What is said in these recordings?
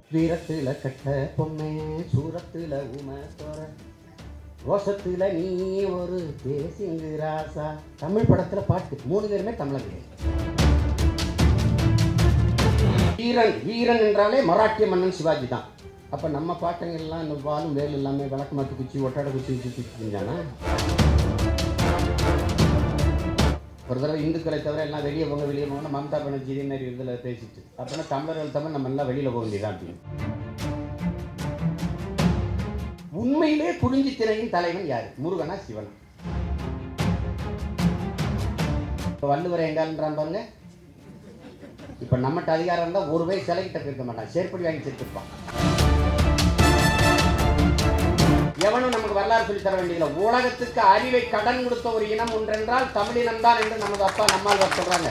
வீரத்துல கட்ட பொம்மை சூரத்துல உமை தோற ரோசத்துல நீ ஒரு தேசிங்கு ராசா தமிழ் படத்துல பாட்டு மூணு பேருமே தமிழர்கள் வீரன் வீரன் என்றாலே மராட்டிய மன்னன் சிவாஜி தான் அப்ப நம்ம பாட்டங்க எல்லாம் இந்த வாலும் வேல் எல்லாமே விளக்கு மாட்டு குச்சி ஒட்டாட குச்சி வச்சு சுற்றி செஞ்சானா ஒரு தடவை இந்துக்களை தவிர எல்லாம் வெளியே போங்க வெளியே போங்க மம்தா பானர்ஜி இதே மாதிரி இதில் பேசிட்டு அப்படின்னா தமிழர்கள் தமிழ் நம்ம எல்லாம் வெளியில் போக வேண்டியதான் அப்படின்னு உண்மையிலே குறிஞ்சி திரையின் தலைவன் யாரு முருகனா சிவனா இப்போ வள்ளுவர் எங்கான்றான் பாருங்க இப்போ நம்மகிட்ட அதிகாரம் இருந்தால் ஒரு வயசு சிலைக்கிட்ட இருக்க மாட்டான் சேர்ப்படி வாங்கி சேர்த்துருப்பான் எவனும் நமக்கு வரலாறு சொல்லி தர வேண்டியதில்லை உலகத்துக்கு அறிவை கடன் கொடுத்த ஒரு இனம் ஒன்றென்றால் தமிழினம் தான் என்று நமது அப்பா நம்மால் சொல்றாங்க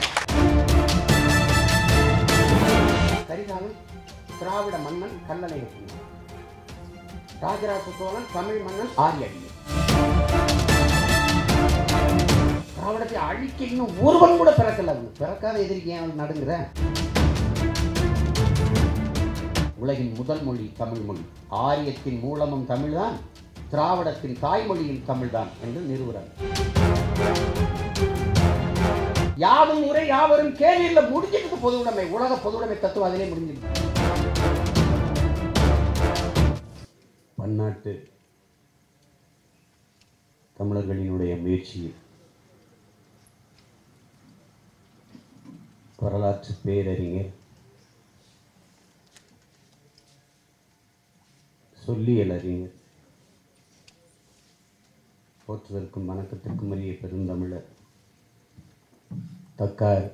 கரிகாலன் திராவிட மன்னன் கல்லணை மன்னன் ராஜராஜ சோழன் தமிழ் மன்னன் ஆரியடியன் திராவிடத்தை அழிக்க இன்னும் ஒருவன் கூட பிறக்கல அவன். பிறக்காத எதிர்க்கு ஏன் அவன் நடுங்குற உலகின் முதல் மொழி தமிழ் மொழி ஆரியத்தின் மூலமும் தமிழ்தான் திராவிடத்தின் தாய்மொழியும் தமிழ்தான் என்று நிறுவுறாங்க யாவும் முறை யாவரும் கேள்வியில முடிஞ்சிருக்கு பொது உடைமை உலக பொது உடைமை தத்துவம் அதிலே முடிஞ்சிருக்கு பன்னாட்டு தமிழர்களினுடைய முயற்சியில் வரலாற்று பேரறிஞர் சொல்லியல் அறிஞர் போற்றுதற்கும் வணக்கத்திற்கும் உரிய பெருந்தமிழர் தக்கார்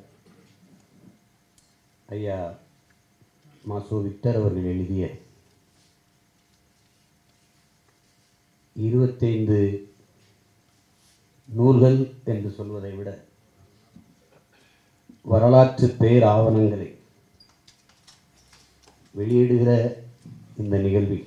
ஐயா மாசோ விக்டர் அவர்கள் எழுதிய இருபத்தைந்து நூல்கள் என்று சொல்வதை விட வரலாற்று பேர் ஆவணங்களை வெளியிடுகிற இந்த நிகழ்வில்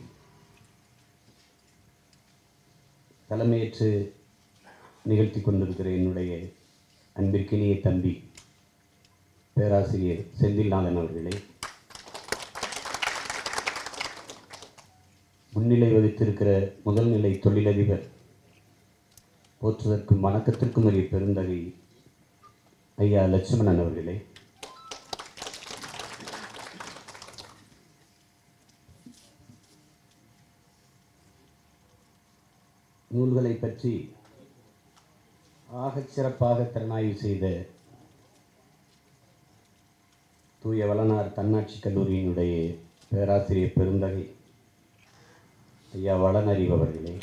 தலைமையேற்று நிகழ்த்தி கொண்டிருக்கிற என்னுடைய அன்பிற்கினிய தம்பி பேராசிரியர் செந்தில்நாதன் அவர்களே முன்னிலை வகித்திருக்கிற முதல்நிலை தொழிலதிபர் போற்றுவதற்கும் வணக்கத்திற்கும் உரிய பெருந்தகை ஐயா லட்சுமணன் அவர்களே நூல்களை பற்றி ஆகச் சிறப்பாக திறனாய்வு செய்த தூய வளனார் தன்னாட்சி கல்லூரியினுடைய பேராசிரியர் பெருந்தகை ஐயா வளனறிவு அவர்களே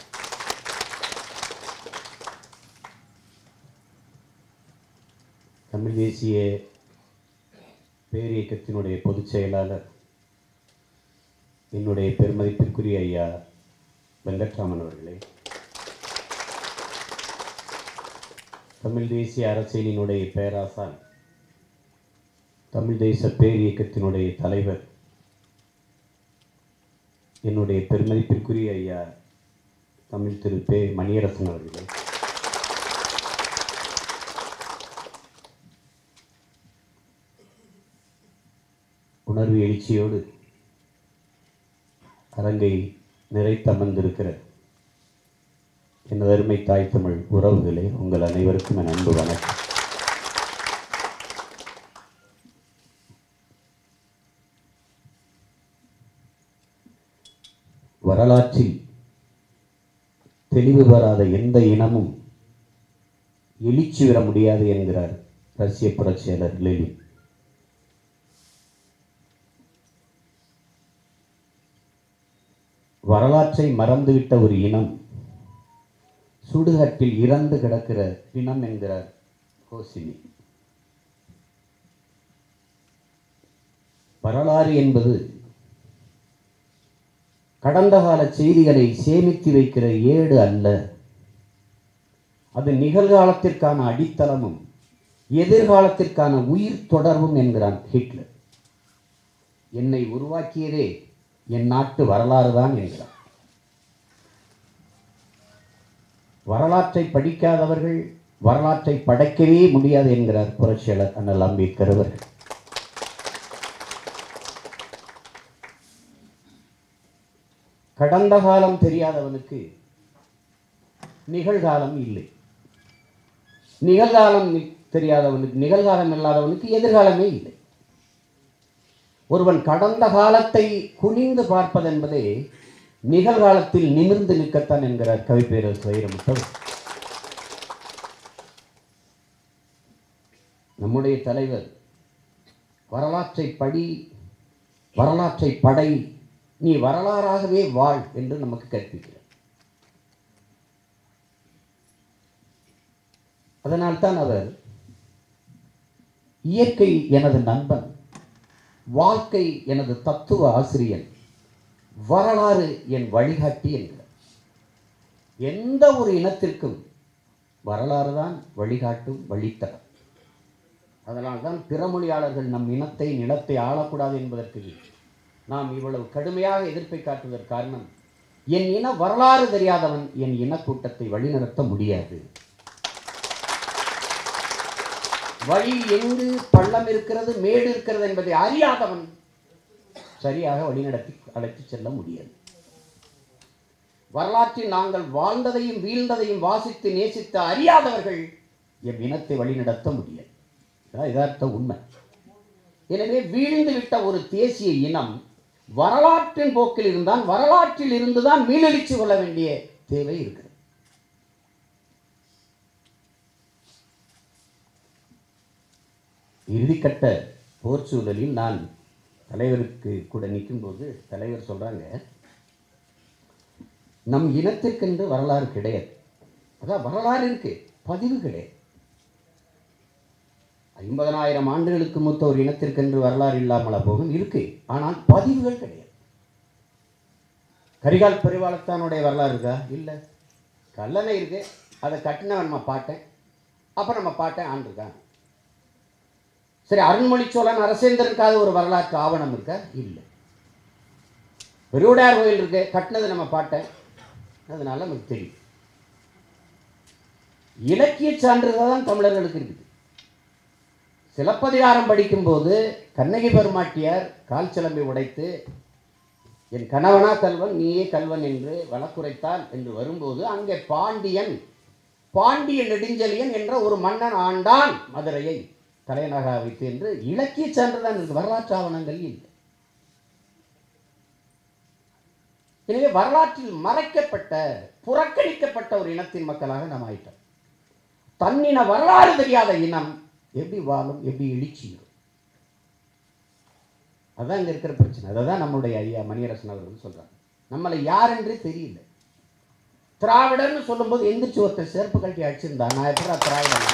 தமிழ் தேசிய பேரியக்கத்தினுடைய பொதுச் செயலாளர் என்னுடைய பெருமதிப்பிற்குரிய ஐயா வெங்கட்ராமன் அவர்களே தமிழ் தேசிய அரசியலினுடைய பேராசான் தமிழ் தேச பேரியக்கத்தினுடைய தலைவர் என்னுடைய பெருமதிப்பிற்குரிய ஐயா தமிழ் திரு பே மணியரசன் அவர்களே உணர்வு எழுச்சியோடு அரங்கை நிறைத்தமர்ந்திருக்கிற எனது அருமை தாய் தமிழ் உறவுகளே உங்கள் அனைவருக்கும் என் அன்பு வணக்கம் வரலாற்றில் தெளிவு பெறாத எந்த இனமும் எழுச்சி பெற முடியாது என்கிறார் ரஷ்ய புரட்சியாளர் லெனின் வரலாற்றை மறந்துவிட்ட ஒரு இனம் சுடுகாட்டில் இறந்து கிடக்கிற பிணம் என்கிறார் ஹோசினி வரலாறு என்பது கடந்த கால செய்திகளை சேமித்து வைக்கிற ஏடு அல்ல அது நிகழ்காலத்திற்கான அடித்தளமும் எதிர்காலத்திற்கான உயிர் தொடர்பும் என்கிறான் ஹிட்லர் என்னை உருவாக்கியதே என் நாட்டு வரலாறு தான் என்கிறார் வரலாற்றை படிக்காதவர்கள் வரலாற்றை படைக்கவே முடியாது என்கிறார் புரட்சியாளர் அண்ணல் அம்பேத்கர் அவர்கள் கடந்த காலம் தெரியாதவனுக்கு நிகழ்காலம் இல்லை நிகழ்காலம் நி- தெரியாதவனுக்கு நிகழ்காலம் இல்லாதவனுக்கு எதிர்காலமே இல்லை ஒருவன் கடந்த காலத்தை குனிந்து பார்ப்பதென்பதே நிகழ்காலத்தில் நிமிர்ந்து நிற்கத்தான் என்கிறார் கவிப்பேரரசு வைரமுத்தவர் நம்முடைய தலைவர் வரலாற்றை படி வரலாற்றை படை நீ வரலாறாகவே வாழ் என்று நமக்கு கற்பிக்கிறார் அதனால்தான் அவர் இயற்கை எனது நண்பன் வாழ்க்கை எனது தத்துவ ஆசிரியன் வரலாறு என் வழிகாட்டி என்கிறார் எந்த ஒரு இனத்திற்கும் வரலாறு தான் வழிகாட்டும் வழித்தடம் அதனால்தான் பிறமொழியாளர்கள் நம் இனத்தை நிலத்தை ஆளக்கூடாது என்பதற்கு நாம் இவ்வளவு கடுமையாக எதிர்ப்பை காட்டுவதற்கு காரணம் என் இன வரலாறு தெரியாதவன் என் இனக்கூட்டத்தை வழிநடத்த முடியாது வழி எங்கு பள்ளம் இருக்கிறது மேடு இருக்கிறது என்பதை அறியாதவன் சரியாக வழிநடத்தி அழைத்துச் செல்ல முடியாது வரலாற்றில் நாங்கள் வாழ்ந்ததையும் வீழ்ந்ததையும் வாசித்து நேசித்து அறியாதவர்கள் எம் இனத்தை வழிநடத்த முடியாது இதான் யதார்த்த உண்மை எனவே வீழ்ந்து விட்ட ஒரு தேசிய இனம் வரலாற்றின் போக்கில் இருந்தால் வரலாற்றில் இருந்துதான் மீளெழுச்சி கொள்ள வேண்டிய தேவை இருக்கிறது இறுதிக்கட்ட போர் சூழலில் நான் தலைவருக்கு கூட நிற்கும்போது தலைவர் சொல்றாங்க நம் இனத்திற்கென்று வரலாறு கிடையாது அதான் வரலாறு இருக்கு பதிவு கிடையாது ஐம்பதனாயிரம் ஆண்டுகளுக்கு மூத்த ஒரு இனத்திற்கென்று வரலாறு இல்லாமலா போகும் இருக்கு ஆனால் பதிவுகள் கிடையாது கரிகால் பெருவாளத்தானுடைய வரலாறு இருக்கா இல்லை கல்லணை இருக்கு அதை கட்டினவன் நம்ம பாட்டேன் அப்போ நம்ம பாட்டேன் ஆண்டிருக்கான் சரி அருண்மொழி சோழன் அரசேந்திரனுக்காக ஒரு வரலாற்று ஆவணம் இருக்கா இல்லை பெருவுடையார் கோயில் இருக்கு கட்டினது நம்ம பாட்டேன் அதனால நமக்கு தெரியும் இலக்கிய சான்றிதழ் தான் தமிழர்களுக்கு இருக்குது சிலப்பதிகாரம் படிக்கும்போது கண்ணகி பெருமாட்டியார் கால் சிலம்பை உடைத்து என் கணவனா கல்வன் நீயே கல்வன் என்று வழக்குரைத்தால் என்று வரும்போது அங்கே பாண்டியன் பாண்டிய நெடுஞ்செழியன் என்ற ஒரு மன்னன் ஆண்டான் மதுரையை தலைநகராக வைத்து என்று இலக்கிய சான்றுதான் இருக்கு வரலாற்று ஆவணங்கள் இல்லை எனவே வரலாற்றில் மறைக்கப்பட்ட புறக்கணிக்கப்பட்ட ஒரு இனத்தின் மக்களாக நாம் ஆயிட்டோம் தன்னின வரலாறு தெரியாத இனம் எப்படி வாழும் எப்படி இழிச்சிடும் அதான் இங்க இருக்கிற பிரச்சனை அதை தான் நம்முடைய ஐயா மணியரசன் அவர்கள் சொல்றாங்க நம்மளை யார் என்றே தெரியல திராவிடர்னு சொல்லும்போது எந்திரிச்சு ஒருத்தர் செருப்பு கட்டி அடிச்சிருந்தா நான் எப்படா திராவிடன்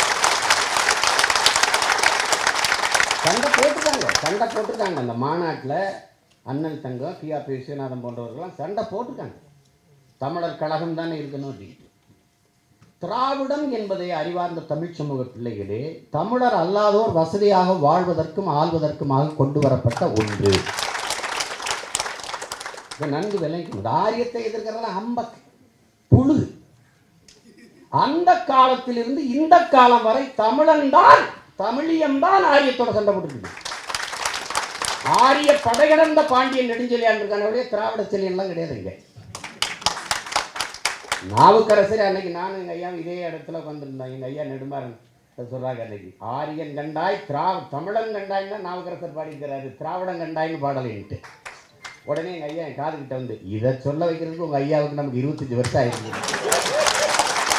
சண்டை போட்டுருக்காங்க சண்டை போட்டிருக்காங்க அந்த மாநாட்டில் அண்ணன் தங்கம் பிஆபி விஸ்வநாதன் போன்றவர்கள்லாம் சண்டை போட்டிருக்காங்க தமிழர் கழகம் தானே இருக்கணும் அப்படின்ட்டு திராவிடம் என்பதை அறிவார்ந்த தமிழ் சமூக பிள்ளைகளே தமிழர் அல்லாதோர் வசதியாக வாழ்வதற்கும் ஆள்வதற்குமாக கொண்டு வரப்பட்ட ஒன்று இதை நன்கு விளங்கிக்கணும் இந்த ஆரியத்தை எதிர்க்கிறதெல்லாம் அம்பக் புழு அந்த காலத்திலிருந்து இந்த காலம் வரை தமிழன் தான் தமிழியம் தான் ஆரியத்தோட சண்டை போட்டுருக்கு ஆரிய படைகடந்த பாண்டியன் நெடுஞ்செழியான் இருக்கானே திராவிட செல்லியெல்லாம் கிடையாது இங்க நாவுக்கரசர் அன்னைக்கு நானும் எங்கள் ஐயா இதே இடத்துல உட்காந்துருந்தோம் எங்கள் ஐயா நெடுமாறன் சொல்றாங்க அன்னைக்கு ஆரியன் கண்டாய் திரா தமிழன் கண்டாய்னா நாவுக்கரசர் பாடிக்கிறாரு திராவிடம் கண்டாய்னு பாடலைன்ட்டு உடனே எங்கள் ஐயா என் காதுகிட்ட வந்து இதை சொல்ல வைக்கிறதுக்கு உங்கள் ஐயாவுக்கு நமக்கு இருபத்தஞ்சி வருஷம் ஆயிருக்கு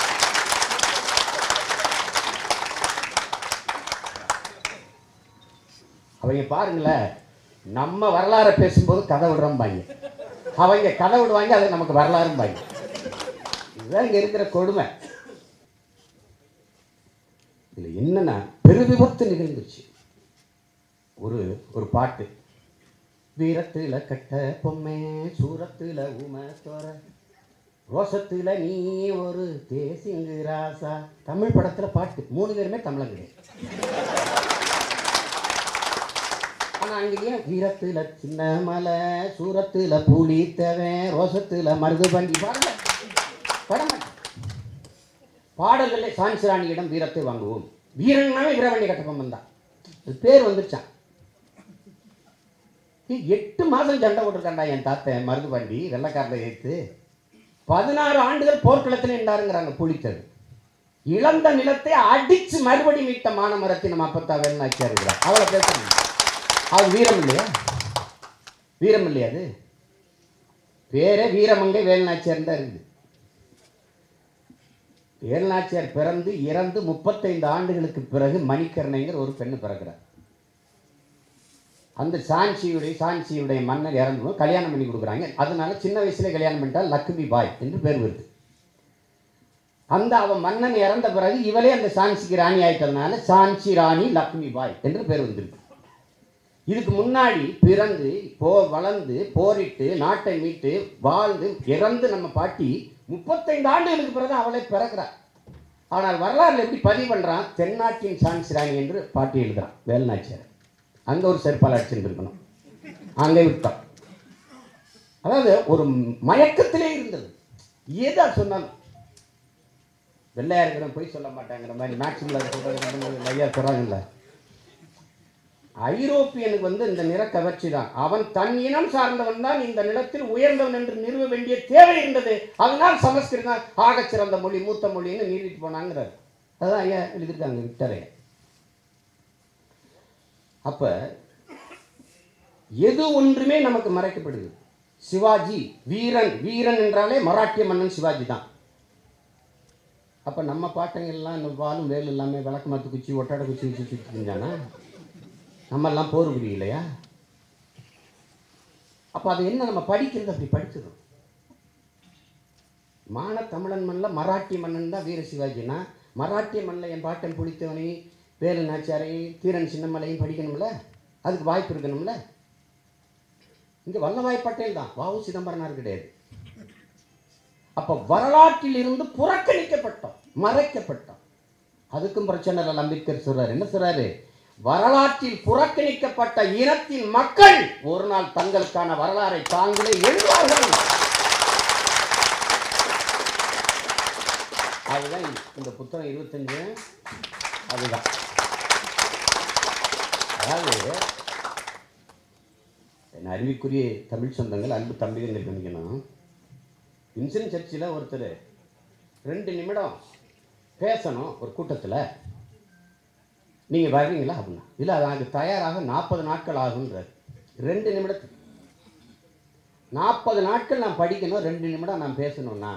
அவங்க பாருங்களேன் நம்ம வரலாறை பேசும்போது கதை விடுறோம்பாங்க அவங்க கதை விடுவாங்க அது நமக்கு வரலாறும்பாங்க இதுதான் இங்க இருக்கிற கொடுமை இதுல என்னன்னா பெருவிபத்து நிகழ்ந்துச்சு ஒரு ஒரு பாட்டு வீரத்துல கட்ட பொம்மை சூரத்துல உம தோற ரோசத்துல நீ ஒரு தேசிங்கு ராசா தமிழ் படத்துல பாட்டு மூணு பேருமே தமிழன் கிடையாது ஆனா அங்க ஏன் வீரத்துல சின்ன மலை சூரத்துல புலி தேவன் ரோசத்துல மருது பண்டி பாடல படம் பாடல்களில் சான்சிராணியிடம் வீரத்தை வாங்குவோம் வீரன்னாவே வீரவண்ணி கட்டப்பொம்மன் தான் அது பேர் வந்துருச்சான் ஏய், எட்டு மாதம் சண்டை போட்டிருக்காண்டா என் தாத்தன் மருதுபாண்டி வெள்ளைக்காரில் ஏற்று பதினாறு ஆண்டுகள் போர்க்களத்தில் நின்றாருங்கிறாங்க புளித்தது இழந்த நிலத்தை அடிச்சு மறுபடி மீட்ட மானமரத்தை நம்ம அப்பத்தா வேலுநாச்சியா இருக்கிறார் அவளை பேசணும் அது வீரம் இல்லையா வீரம் இல்லையா அது பேரே வீரமங்கை வேலுநாச்சியார் தான் இருக்குது வேலுநாச்சியார் பிறந்து இறந்து முப்பத்தைந்து ஆண்டுகளுக்கு பிறகு மணிக்கர்ணைங்கிற ஒரு பெண்ணு பிறக்கிறார் அந்த சாஞ்சியுடைய சாஞ்சியுடைய மன்னர் இறந்து கல்யாணம் பண்ணி கொடுக்குறாங்க அதனால சின்ன வயசுல கல்யாணம் பண்ணிட்டா லக்ஷ்மி பாய் என்று பேர் வருது அந்த அவன் மன்னன் இறந்த பிறகு இவளே அந்த சாஞ்சிக்கு ராணி ஆயிட்டதுனால சாஞ்சி ராணி லக்ஷ்மி பாய் என்று பேர் வந்திருக்கு இதுக்கு முன்னாடி பிறந்து போ வளர்ந்து போரிட்டு நாட்டை மீட்டு வாழ்ந்து இறந்து நம்ம பாட்டி முப்பத்தைந்து ஆண்டுகளுக்கு பிறகு அவளை பிறக்கிறார் ஆனால் வரலாறுல எப்படி பதிவு பண்றான் தென்னாட்டின் சான்சி ராணி என்று பாட்டி எழுதுறான் வேலுநாச்சியார் அங்க ஒரு செருப்பால் அடிச்சுருந்துருக்கணும் அங்கே விட்டான் அதாவது ஒரு மயக்கத்திலே இருந்தது ஏதா சொன்னாலும் வெள்ளையா இருக்கிறவன் போய் சொல்ல மாட்டாங்கிற மாதிரி மேக்சிமில் சொல்றது ஐயா சொல்றாங்கல்ல ஐரோப்பியனுக்கு வந்து இந்த நிற கவர்ச்சி தான் அவன் தன் இனம் சார்ந்தவன் தான் இந்த நிலத்தில் உயர்ந்தவன் என்று நிறுவ வேண்டிய தேவை இருந்தது அதனால் சமஸ்கிருதம் ஆகச் சிறந்த மொழி மூத்த மொழின்னு நீடிட்டு போனாங்கிறார் அதான் ஐயா எழுதியிருக்காங்க விக்டரையா அப்ப எது ஒன்றுமே நமக்கு மறைக்கப்படுது சிவாஜி வீரன் வீரன் என்றாலே மராட்டிய மன்னன் சிவாஜி தான் அப்ப நம்ம பாட்டங்கள்லாம் இந்த வாலும் வேல் எல்லாமே விளக்கு மாத்து குச்சி ஒட்டாட குச்சி வச்சு சுற்றி செஞ்சானா நம்ம எல்லாம் போர் புரியலையா அப்ப அது என்ன நம்ம படிக்கிறது அப்படி படிச்சிடும் மான தமிழன் மண்ணில் மராட்டிய மன்னன் தான் வீர சிவாஜினா மராட்டிய மண்ணில் என் பாட்டன் புலித்தேவனை வேலு நாச்சியாரையும் தீரன் சின்னமலையும் படிக்கணும்ல அதுக்கு வாய்ப்பு இருக்கணும்ல இங்கே வல்லபாய் பட்டேல் தான் வாவு சிதம்பரனார் கிடையாது அப்போ வரலாற்றில் இருந்து புறக்கணிக்கப்பட்டோம் மறைக்கப்பட்டோம் அதுக்கும் பிரச்சனை இல்லை அம்பேத்கர் சொல்றாரு என்ன சொல்றாரு வரலாற்றில் புறக்கணிக்கப்பட்ட இனத்தின் மக்கள் ஒரு நாள் தங்களுக்கான வரலாறை தாங்களே எழுதுவார்கள் அதுதான் இந்த புத்தகம் இருபத்தஞ்சு அதுதான் அதாவது என் அறிவிக்குரிய தமிழ் சொந்தங்கள் அன்பு தம்பிகள் கவனிக்கணும் வின்சன் சர்ச்சில் ஒருத்தர் ரெண்டு நிமிடம் பேசணும் ஒரு கூட்டத்தில் நீங்கள் வர்றீங்களா அப்படின்னா இல்லை அது எனக்கு தயாராக நாற்பது நாட்கள் ஆகுன்றார் ரெண்டு நிமிடத்துக்கு நாற்பது நாட்கள் நான் படிக்கணும் ரெண்டு நிமிடம் நான் பேசணும்னா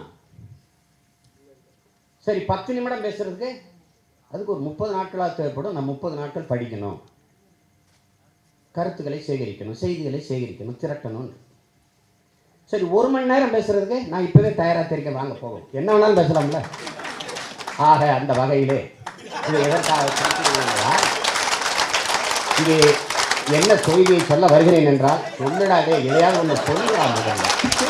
சரி பத்து நிமிடம் பேசுறதுக்கு அதுக்கு ஒரு முப்பது நாட்களாக தேவைப்படும் நான் முப்பது நாட்கள் படிக்கணும் கருத்துக்களை சேகரிக்கணும் செய்திகளை சேகரிக்கணும் திரட்டணும் சரி ஒரு மணி நேரம் பேசுறதுக்கு நான் இப்பவே தயாராக தெரிக்க வாங்க போகும் என்ன வேணாலும் பேசலாம்ல ஆக அந்த வகையிலே இது எதற்காக சொல்கிறீர்களா? இது என்ன செய்தியை சொல்ல வருகிறேன் என்றால் சொல்லிடாதே எதையாவது ஒன்று சொல்லுடா முதல்ல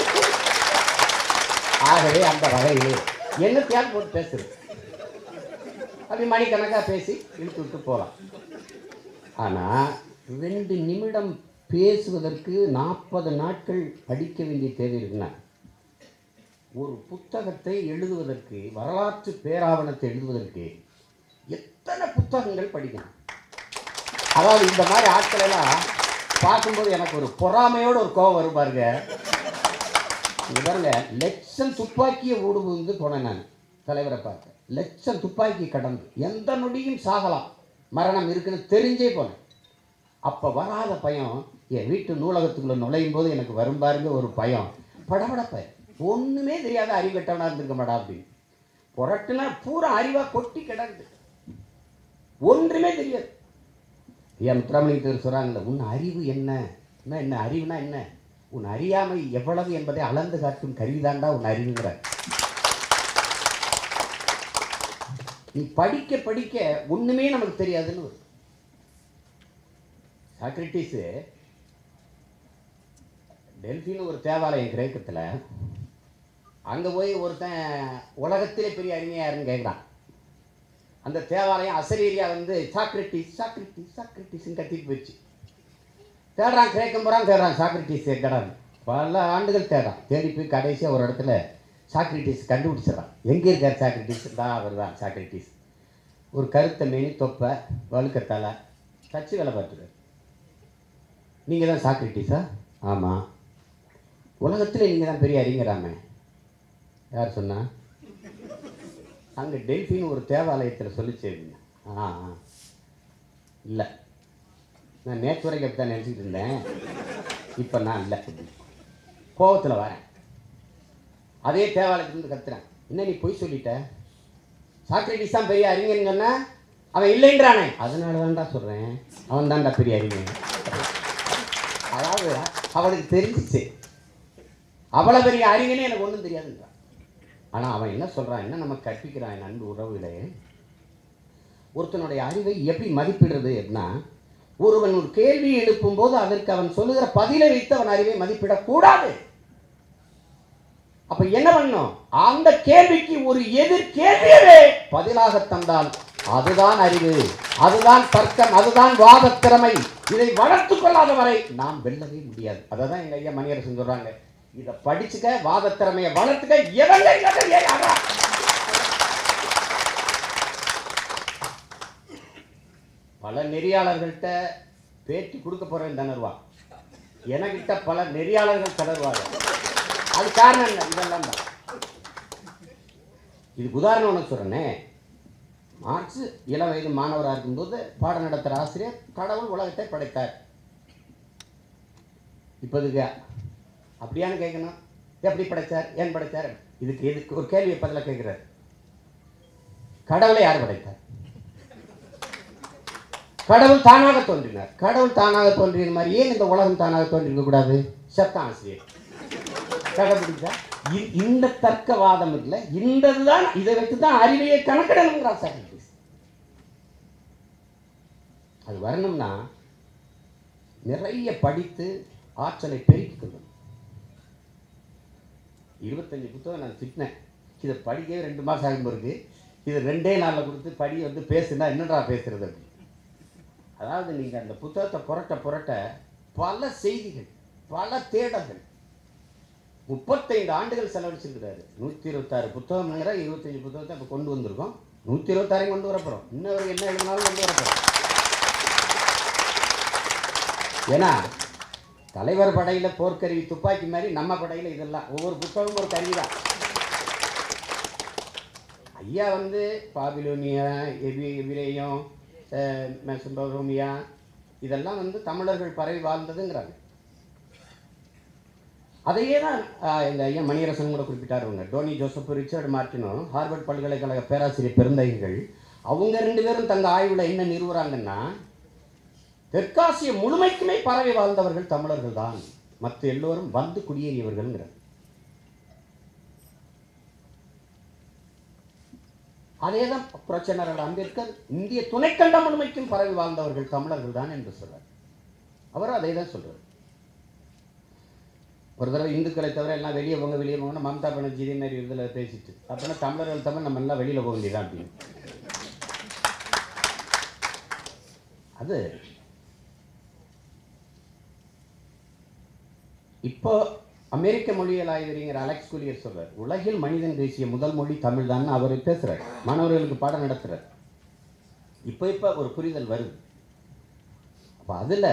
ஆகவே அந்த வகையிலே என்னத்தையாவது போட்டு பேசுறது அப்படி மணிக்கணக்காக பேசி இழுத்து விட்டு போகலாம் ஆனால் ரெண்டு நிமிடம் பேசுவதற்கு நாற்பது நாட்கள் படிக்க வேண்டிய தேவை இருக்குன்னா ஒரு புத்தகத்தை எழுதுவதற்கு வரலாற்று பேராவணத்தை எழுதுவதற்கு எத்தனை புத்தகங்கள் படிக்கணும் அதாவது இந்த மாதிரி ஆட்கள் எல்லாம் பார்க்கும்போது எனக்கு ஒரு பொறாமையோட ஒரு கோவம் வரும் பாருங்க இங்க பாருங்க லட்சம் துப்பாக்கியை ஊடுபுந்து போனேன் நான் தலைவரை பார்க்க லட்சம் துப்பாக்கி கடந்து எந்த நொடியும் சாகலாம் மரணம் இருக்குன்னு தெரிஞ்சே போனேன் அப்போ வராத பயம் என் வீட்டு நூலகத்துக்குள்ள நுழையும் போது எனக்கு வரும் பாருங்க ஒரு பயம் படபட பயம் ஒன்றுமே தெரியாத அறிவட்டவனாக இருந்திருக்க மாட்டா அப்படின்னு புரட்டுனா பூரா அறிவாக கொட்டி கிடக்குது ஒன்றுமே தெரியாது என் முத்துராமலிங்கத்தர் சொல்கிறாங்கல்ல உன் அறிவு என்ன என்ன என்ன அறிவுனா என்ன உன் அறியாமை எவ்வளவு என்பதை அளந்து காட்டும் கருவிதாண்டா உன் அறிவுங்கிற நீ படிக்க படிக்க ஒண்ணுமே நமக்கு தெரியாதுன்னு வரும் சாக்ரட்டிஸு டெல்பின்னு ஒரு தேவாலயம் கிரேக்கத்தில் அங்கே போய் ஒருத்தன் உலகத்திலே பெரிய அறிஞர் யாருன்னு கேட்குறான் அந்த தேவாலயம் அசரீரியா வந்து சாக்ரட்டிஸ் சாக்ரட்டிஸ் சாக்ரட்டிஸ்ன்னு கத்திட்டு போயிடுச்சு தேடுறான் கிரேக்கம் போகிறான் தேடுறான் சாக்ரட்டிஸ் எங்கடான் பல ஆண்டுகள் தேடுறான் தேடி போய் கடைசியாக ஒரு இடத்துல சாக்ரட்டிஸ் கண்டுபிடிச்சிடறான் எங்கே இருக்கார் சாக்ரட்டிஸ் தான் அவர் தான் சாக்ரட்டிஸ் ஒரு கருத்த மேனி தொப்பை வழுக்கத்தலை தச்சு வேலை பார்த்துருக்காரு நீங்கள் தான் சாக்ரட்டிஸா ஆமாம் உலகத்தில் நீங்கள் தான் பெரிய அறிஞராமே யார் சொன்னா அங்கே டெல்ஃபின்னு ஒரு தேவாலயத்தில் சொல்லிச்சு ஆ ஆ இல்லை நான் நேற்று வரைக்கும் அப்படி தான் நினச்சிக்கிட்டு இருந்தேன் இப்போ நான் இல்லை கோவத்தில் வரேன் அதே தேவாலயத்துலேருந்து கத்துறேன் என்ன நீ பொய் சொல்லிட்ட சாக்ரட்டிஸ் தான் பெரிய அறிஞன் சொன்னா அவன் இல்லைன்றானே அதனால தான்டா சொல்கிறேன் அவன் தான்டா பெரிய அறிஞன் அதாவது அவனுக்கு தெரிஞ்சிச்சு அவ்வளோ பெரிய அறிஞனே எனக்கு ஒன்றும் தெரியாதுன்றான் ஆனால் அவன் என்ன சொல்கிறான் என்ன நமக்கு கற்பிக்கிறான் என் அன்பு உறவுகளே ஒருத்தனுடைய அறிவை எப்படி மதிப்பிடுறது அப்படின்னா ஒருவன் ஒரு கேள்வி எழுப்பும் போது அதற்கு அவன் சொல்லுகிற பதிலை வைத்து அவன் அறிவை மதிப்பிடக்கூடாது அப்ப என்ன பண்ணும் அந்த கேள்விக்கு ஒரு எதிர் கேள்வியவே பதிலாக தந்தால் அதுதான் அறிவு அதுதான் தர்க்கம் அதுதான் வாதத் திறமை இதை வளர்த்து கொள்ளாத வரை நாம் வெல்லவே முடியாது அதை தான் எங்க ஐயா மணியரசன் சொல்றாங்க இதை படிச்சுக்க வாதத் திறமையை வளர்த்துக்க எவங்க இல்லாத ஏன் ஆகா? பல நெறியாளர்கள்ட்ட பேட்டி கொடுக்க போறேன் திணறுவா எனக்கிட்ட பல நெறியாளர்கள் திணறுவாங்க அது காரணம் என்ன இதெல்லாம் தான் இதுக்கு உதாரணம் ஒன்று சொல்கிறேனே மார்க்ஸ் இளம் வயது மாணவராக இருக்கும்போது பாடம் நடத்துகிற ஆசிரியர் கடவுள் உலகத்தை படைத்தார் இப்போ இதுக்கு அப்படியான்னு கேட்கணும் எப்படி படைத்தார் ஏன் படைத்தார் இதுக்கு இதுக்கு ஒரு கேள்வியை பதிலாக கேட்குறாரு கடவுளை யார் படைத்தார் கடவுள் தானாக தோன்றினார் கடவுள் தானாக தோன்றியது மாதிரி ஏன் இந்த உலகம் தானாக தோன்றிருக்க கூடாது சத்த ஆசிரியர் கடைபிடிச்சா இ- இந்த தர்க்கவாதம் இல்லை இந்த இதுதான் இதை வைத்து தான் அறிவையை கணக்கிடணுங்கிறார் சாக்ரட்டிஸ் அது வரணும்னா நிறைய படித்து ஆற்றலை பெருக்கிக் கொள்ளணும் இருபத்தஞ்சு புத்தகம் நான் திட்டினேன் இதை படிக்கவே ரெண்டு மாதம் ஆகும் இருக்கு இது ரெண்டே நாளில் கொடுத்து படி வந்து பேசுனா என்னடா பேசுறது அப்படி அதாவது நீங்கள் அந்த புத்தகத்தை புரட்ட புரட்ட பல செய்திகள் பல தேடல்கள் முப்பத்தைந்து ஆண்டுகள் செலவழிச்சிருக்கிறாரு நூற்றி இருபத்தாறு புத்தகம்ங்கிற இருபத்தஞ்சு புத்தகத்தை இப்போ கொண்டு வந்திருக்கோம் நூற்றி இருபத்தாறையும் கொண்டு வரப்போகிறோம் இன்னும் ஒரு என்ன எழுதினாலும் கொண்டு வரப்போகிறோம் ஏன்னா தலைவர் படையில் போர்க்கருவி துப்பாக்கி மாதிரி நம்ம படையில் இதெல்லாம் ஒவ்வொரு புத்தகமும் ஒரு கருவி தான் ஐயா வந்து பாபிலோனியா எபி எபிரேயம் அஹ், மெசபடோமியா இதெல்லாம் வந்து தமிழர்கள் பரவி வாழ்ந்ததுங்கிறாங்க அதையே தான் ஆஹ், எங்க ஐயா மணியரசன் கூட குறிப்பிட்டார் அவங்க டோனி ஜோசப் ரிச்சர்ட் மார்டினும் ஹார்வர்ட் பல்கலைக்கழக பேராசிரியர் பெருந்தகைகள் அவங்க ரெண்டு பேரும் தங்க ஆய்வுல என்ன நிறுவுறாங்கன்னா தெற்காசிய முழுமைக்குமே பரவி வாழ்ந்தவர்கள் தமிழர்கள் தான் மற்ற எல்லோரும் வந்து குடியேறியவர்கள்ங்கிறார் அதே தான் புரட்சியாளர் அம்பேத்கர் இந்திய துணைக்கண்ட முழுமைக்கும் பரவி வாழ்ந்தவர்கள் தமிழர்கள் தான் என்று சொல்றார் அவர் அதை தான் சொல்றார் ஒரு தடவை இந்துக்களை தவிர எல்லாம் வெளியே போங்க வெளியே போங்கன்னு மம்தா பானர்ஜி இதே மாதிரி இதில் பேசிட்டு அப்படின்னா தமிழர்கள் தமிழ் நம்ம எல்லாம் வெளியில் போக வேண்டியதான் அப்படின்னு அது இப்போ அமெரிக்க மொழியியல் ஆய்வறிஞர் அலெக்ஸ் குலியர் சொல்றார் உலகில் மனிதன் பேசிய முதல் மொழி தமிழ் தான் அவர் பேசுறார் மாணவர்களுக்கு பாடம் நடத்துறார் இப்போ இப்போ ஒரு புரிதல் வருது அப்போ அதில்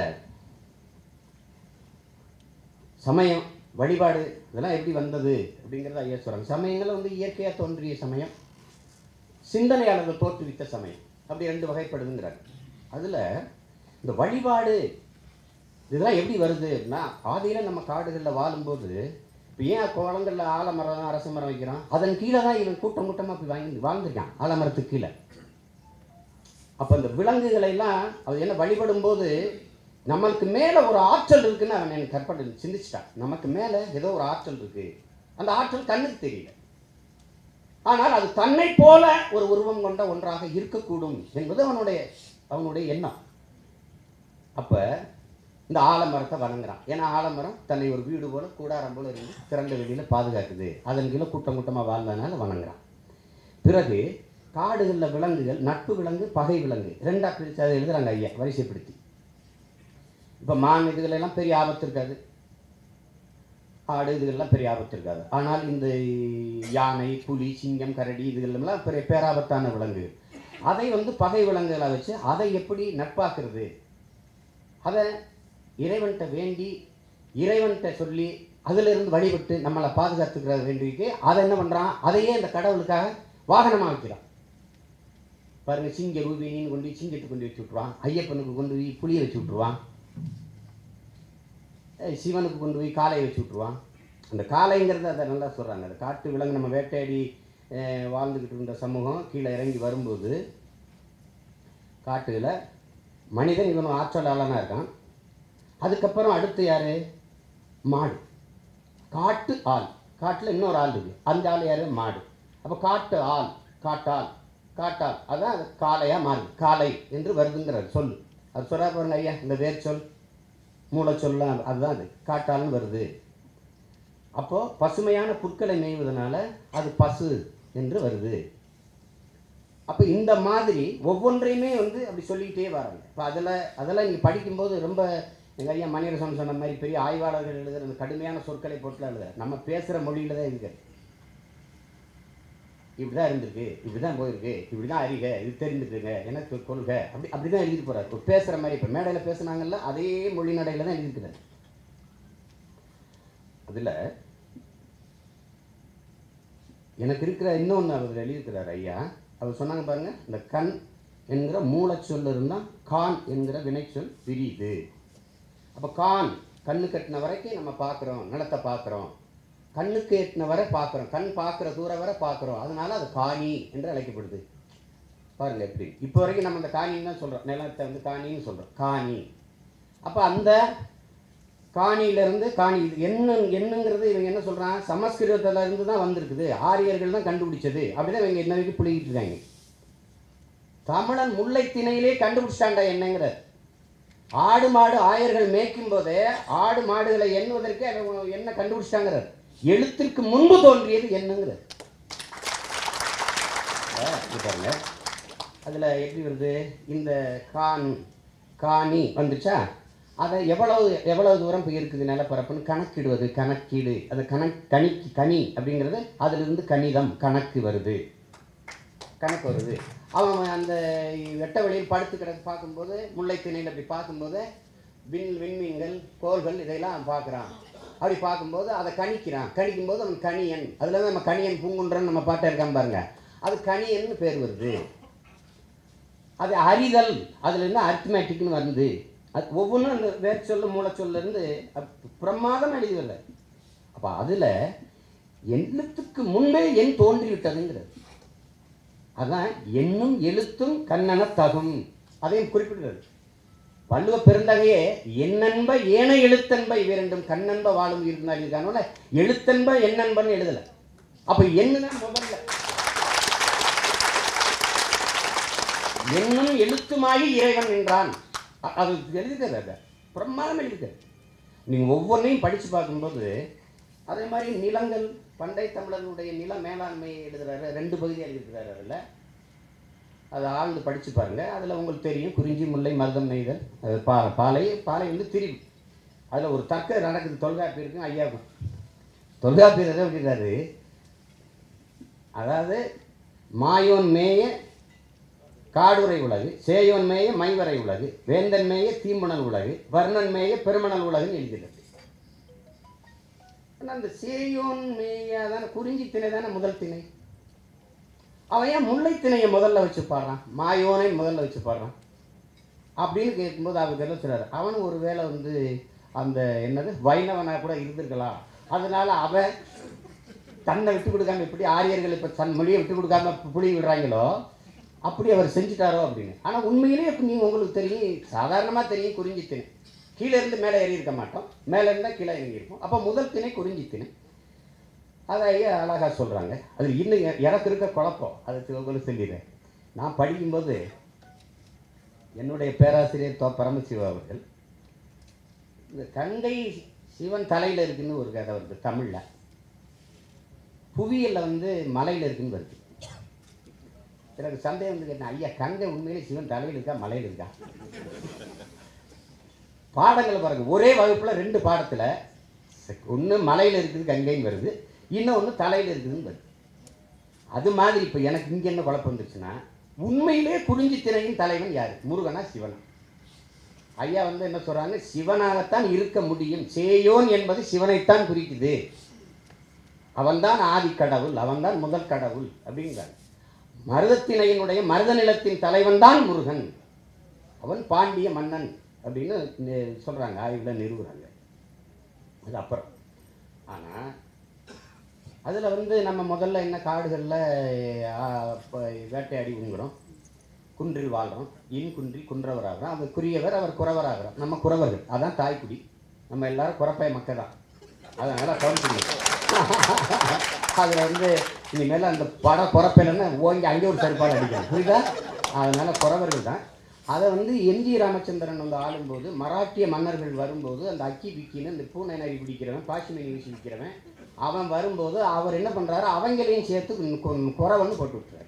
சமயம் வழிபாடு இதெல்லாம் எப்படி வந்தது அப்படிங்கிறத ஐயா சொல்கிறாங்க சமயங்கள் வந்து இயற்கையாக தோன்றிய சமயம் சிந்தனையாளர்கள் தோற்றுவித்த சமயம் அப்படி ரெண்டு வகைப்படுதுங்கிறார் அதில் இந்த வழிபாடு இதெல்லாம் எப்படி வருதுன்னா ஆதியில் நம்ம காடுகளில் வாழும்போது இப்போ ஏன் குளங்களில் ஆலமரம் அரச மரம் வைக்கிறோம் அதன் கீழே தான் இவன் கூட்டம் கூட்டமாக போய் வாங்கி வாழ்ந்துருக்கான் ஆலமரத்துக்கு கீழே அப்போ இந்த விலங்குகளை எல்லாம் அது என்ன வழிபடும் போது நம்மளுக்கு மேலே ஒரு ஆற்றல் இருக்குன்னு அவன் எனக்கு கற்பனை சிந்திச்சிட்டான் நமக்கு மேலே ஏதோ ஒரு ஆற்றல் இருக்கு அந்த ஆற்றல் கண்ணுக்கு தெரியல ஆனால் அது தன்னை போல ஒரு உருவம் கொண்ட ஒன்றாக இருக்கக்கூடும் என்பது அவனுடைய அவனுடைய எண்ணம் அப்ப இந்த ஆலமரத்தை வணங்குறான் ஏன்னா ஆலமரம் தன்னை ஒரு வீடு போல கூடாரம் போல இருந்து திறந்த வெளியில பாதுகாக்குது அதன் கீழே கூட்டம் கூட்டமாக வாழ்ந்ததுனால வணங்குறான் பிறகு காடுகளில் விலங்குகள் நட்பு விலங்கு பகை விலங்கு ரெண்டா பிரித்து அதை எழுதுறாங்க ஐயா வரிசைப்படுத்தி இப்போ மான் இதுகளெல்லாம் பெரிய ஆபத்து இருக்காது ஆடு இதுகள்லாம் பெரிய ஆபத்து இருக்காது ஆனால் இந்த யானை புலி சிங்கம் கரடி இதுகளெல்லாம் பெரிய பேராபத்தான விலங்கு அதை வந்து பகை விலங்குகளை வச்சு அதை எப்படி நட்பாக்குறது அதை இறைவன்கிட்ட வேண்டி இறைவன்கிட்ட சொல்லி அதிலிருந்து வழிபட்டு நம்மளை பாதுகாத்துக்கிற வேண்டிக்கு அதை என்ன பண்ணுறான் அதையே இந்த கடவுளுக்காக வாகனமாக வைக்கிறான் பாருங்க சிங்க ரூபினின்னு கொண்டு போய் சிங்கத்தை கொண்டு வச்சு விட்ருவான் ஐயப்பனுக்கு கொண்டு போய் புளியை வச்சு விட்ருவான் அஹ் சிவனுக்கு கொண்டு போய் காளையை வச்சு விட்ருவான் அந்த காளைங்கிறத அதை நல்லா சொல்கிறாங்க அந்த காட்டு விலங்கு நம்ம வேட்டையாடி அஹ், வாழ்ந்துக்கிட்டு இருந்த சமூகம் கீழே இறங்கி வரும்போது காட்டுல மனிதன் இவனும் ஆற்றலாளனாக இருக்கான் அதுக்கப்புறம் அடுத்து யார் மாடு காட்டு ஆள் காட்டில் இன்னொரு ஆள் இருக்கு அந்த ஆள் யார் மாடு அப்போ காட்டு ஆள் காட்டாள் காட்டாள் அதான் அது காளையாக மாறுது காளை என்று வருதுங்கிறார் சொல் அது சொல்கிறா பாருங்க ஐயா இந்த வேர் சொல் மூளை சொல்லலாம் அதுதான் அது காட்டாள்னு வருது அப்போது பசுமையான புற்களை மேய்வதனால அது பசு என்று வருது அப்போ இந்த மாதிரி ஒவ்வொன்றையுமே வந்து அப்படி சொல்லிக்கிட்டே வராங்க இப்போ அதில் அதெல்லாம் நீங்கள் படிக்கும்போது ரொம்ப எங்கள் ஐயா மணிரசன் சொன்ன மாதிரி பெரிய ஆய்வாளர்கள் எழுதுகிற அந்த கடுமையான சொற்களை போட்டுலாம் எழுதுற நம்ம பேசுகிற மொழியில தான் இருக்கு இப்படி தான் இருந்திருக்கு இப்படி தான் போயிருக்கு இப்படி தான் அறிக இது தெரிஞ்சுக்குங்க எனக்கு கொள்க அப்படி அப்படி தான் எழுதிட்டு போகிறார் இப்போ பேசுகிற மாதிரி இப்போ மேடையில் பேசுனாங்கல்ல அதே மொழி நடையில் தான் எழுதியிருக்கிறார் அதில் எனக்கு இருக்கிற இன்னொன்று அவர் எழுதியிருக்கிறார் ஐயா அவர் சொன்னாங்க பாருங்க இந்த கண் என்கிற மூலச்சொல் இருந்தால் கான் என்கிற வினைச்சொல் பிரியுது அப்போ கான் கண்ணு கட்டின வரைக்கும் நம்ம பார்க்குறோம் நிலத்தை பார்க்குறோம் கண்ணுக்கு எட்டின வரை பார்க்குறோம் கண் பார்க்குற தூரம் வரை பார்க்குறோம் அதனால அது காணி என்று அழைக்கப்படுது பாருங்க எப்படி இப்போ வரைக்கும் நம்ம அந்த காணின்னு தான் சொல்கிறோம் நிலத்தை வந்து காணின்னு சொல்கிறோம் காணி அப்போ அந்த காணியிலேருந்து காணி இது என்ன என்னங்கிறது இவங்க என்ன சொல்கிறான் சமஸ்கிருதத்துல இருந்து தான் வந்திருக்குது ஆரியர்கள் தான் கண்டுபிடிச்சது அப்படிதான் இவங்க என்ன வரைக்கும் புள்ளிக்கிட்டு இருக்காங்க தமிழன் முல்லைத்திணையிலே கண்டுபிடிச்சிட்டாண்டா என்னங்கிற ஆடு மாடு ஆயர்கள் மேய்க்கும் போதே ஆடு மாடுகளை எண்ணுவதற்கு அவன் என்ன கண்டுபிடிச்சிட்டாங்கிறார் எழுத்திற்கு முன்பு தோன்றியது என்னங்கிறார் ஆ, இது பாருங்க அதில் எப்படி வருது இந்த கான் காணி வந்துச்சா அதை எவ்வளவு எவ்வளவு தூரம் இப்போ இருக்குது நிலப்பரப்புன்னு கணக்கிடுவது கணக்கீடு அது கணக் கணிக்கு கனி அப்படிங்கிறது அதிலிருந்து கணிதம் கணக்கு வருது கணக்கு வருது அவன் அந்த வெட்ட வெளியில் படுத்து கிடக்கு பார்க்கும்போது முல்லைத்திணையில் அப்படி பார்க்கும்போது விண் விண்மீன்கள் கோள்கள் இதையெல்லாம் அவன் பார்க்குறான் அப்படி பார்க்கும்போது அதை கணிக்கிறான் கணிக்கும்போது அவன் கணியன் அதில் தான் நம்ம கணியன் பூங்குன்றன் நம்ம பாட்டை இருக்கான் பாருங்க அது கணியன்னு பேர் வருது அது அறிதல் அதுல இருந்து அரித்மேட்டிக்னு வருது அது ஒவ்வொன்றும் அந்த வேர் சொல்லு மூலச்சொல்ல இருந்து பிரமாதம் எழுதியதில்லை அப்போ அதில் எழுத்துக்கு முன்பே எண் தோன்றிவிட்டதுங்கிறது அதான் எண்ணும் எழுத்தும் கண்ணன தகும் அதையும் குறிப்பிடுறது வள்ளுவ பெருந்தகையே எண்ணன்ப ஏன எழுத்தன்ப இவ்விரண்டும் கண்ணன்ப வாழும் இருந்தால் இருக்கானோல எழுத்தன்ப எண்ணன்பன்னு எழுதலை அப்போ எண்ணுதான் முதல்ல என்னும் எழுத்துமாகி இறைவன் என்றான் அ- அது எழுதிக்கிறது அதை பிரமாதம் எழுதிக்கிறது நீங்கள் ஒவ்வொன்றையும் படித்து பார்க்கும்போது அதே மாதிரி நிலங்கள் பண்டை தமிழர்களுடைய நில மேலாண்மையை எழுதுறாரு ரெண்டு பகுதி எழுதியிருக்கிறாரு அதில் அதை ஆழ்ந்து படித்து பாருங்கள் அதில் உங்களுக்கு தெரியும் குறிஞ்சி முல்லை மருதம் நெய்தல் அது பா பாலை பாலை வந்து திரிவு அதில் ஒரு தர்க்கம் நடக்குது தொல்காப்பியருக்கும் ஐயாவுக்கும் தொல்காப்பியர் எதை எழுதிறாரு அதாவது மாயோன் மேய காடுரை உலகு சேயோன் மேய மைவரை உலகு வேந்தன் மேய தீம்புணல் உலகு வர்ணன் மேய பெருமணல் உலகுன்னு எழுதிடுறது ஆனா அந்த சேயோன் மேய தானே குறிஞ்சி திணை தானே முதல் திணை அவன் ஏன் முல்லை திணையை முதல்ல வச்சு பாடுறான் மாயோனை முதல்ல வச்சு பாடுறான் அப்படின்னு கேட்கும்போது அவர் என்ன சொல்றாரு அவனும் ஒரு வேளை வந்து அந்த என்னது வைணவனா கூட இருந்திருக்கலாம் அதனால அவன் தன்னை விட்டு கொடுக்காம எப்படி ஆரியர்கள் இப்போ தன் மொழியை விட்டு கொடுக்காம புளி விடுறாங்களோ அப்படி அவர் செஞ்சுட்டாரோ அப்படின்னு ஆனால் உண்மையிலேயே இப்போ நீங்கள் உங்களுக்கு தெரியும் சாதாரணமாக தெரியும் குறிஞ்சி திணை கீழே இருந்து மேலே ஏறி இருக்க மாட்டோம் மேலே இருந்தால் கீழே இறங்கி இருப்போம் அப்போ முதல் திணை குறிஞ்சி திணை அதை ஐயா அழகாக சொல்கிறாங்க அது இன்னும் எ- எனக்கு இருக்க குழப்பம் அதை உங்களுக்கு சொல்லிடுறேன் நான் படிக்கும்போது என்னுடைய பேராசிரியர் தோ பரமசிவா அவர்கள் இந்த கங்கை சிவன் தலையில் இருக்குன்னு ஒரு கதை வருது தமிழில் புவியியல்ல வந்து மலையில் இருக்குன்னு வருது எனக்கு சந்தேகம் வந்து கேட்டேன் ஐயா கங்கை உண்மையிலே சிவன் தலையில் இருக்கா மலையில் இருக்கா பாடங்களை பாருங்க ஒரே வகுப்புல ரெண்டு பாடத்துல ஒன்று மலையில் இருக்குது கங்கைன்னு வருது இன்னொன்று தலையில் இருக்குதுன்னு வருது அது மாதிரி இப்போ எனக்கு இங்கே என்ன குழப்பம் வந்துருச்சுன்னா உண்மையிலே குறிஞ்சி திணையின் தலைவன் யார் முருகனா சிவனா ஐயா வந்து என்ன சொல்றாங்க சிவனாகத்தான் இருக்க முடியும் சேயோன் என்பது சிவனைத்தான் குறிக்குது அவன்தான் ஆதி கடவுள் அவன்தான் முதல் கடவுள் அப்படிங்கிறார் மருதத்திணையினுடைய மருத நிலத்தின் தலைவன் தான் முருகன் அவன் பாண்டிய மன்னன் அப்படின்னு நி- சொல்றாங்க ஆய்வில் நிறுவுறாங்க அது அப்புறம் ஆனால் அதில் வந்து நம்ம முதல்ல என்ன காடுகளில் வேட்டையாடி உண்கிறோம் குன்றில் வாழ்கிறோம் இன் குன்றில் குன்றவராகிறோம் அவர் குறியவர் அவர் குறவராகிறோம் நம்ம குறவர்கள் அதான் தாய்க்குடி நம்ம எல்லாரும் குறப்பைய மக்கள் தான் அதனால் கவனிச்சுங்க அதில் வந்து இனிமேல் அந்த படம் குறப்பையிலன்னு ஓங்கி அங்கே ஒரு சரிப்பால் அடிக்கணும் புரியுதா அதனால் குறவர்கள் தான் அதை வந்து எம்ஜி ராமச்சந்திரன் வந்து ஆளும்போது மராட்டிய மன்னர்கள் வரும்போது அந்த அக்கி பிக்கின்னு இந்த பூனை நரி பிடிக்கிறவன் பாசிமணி வீசி விற்கிறவன் அவன் வரும்போது அவர் என்ன பண்ணுறாரு அவங்களையும் சேர்த்து கு- குறவன்னு போட்டு விட்டுறாரு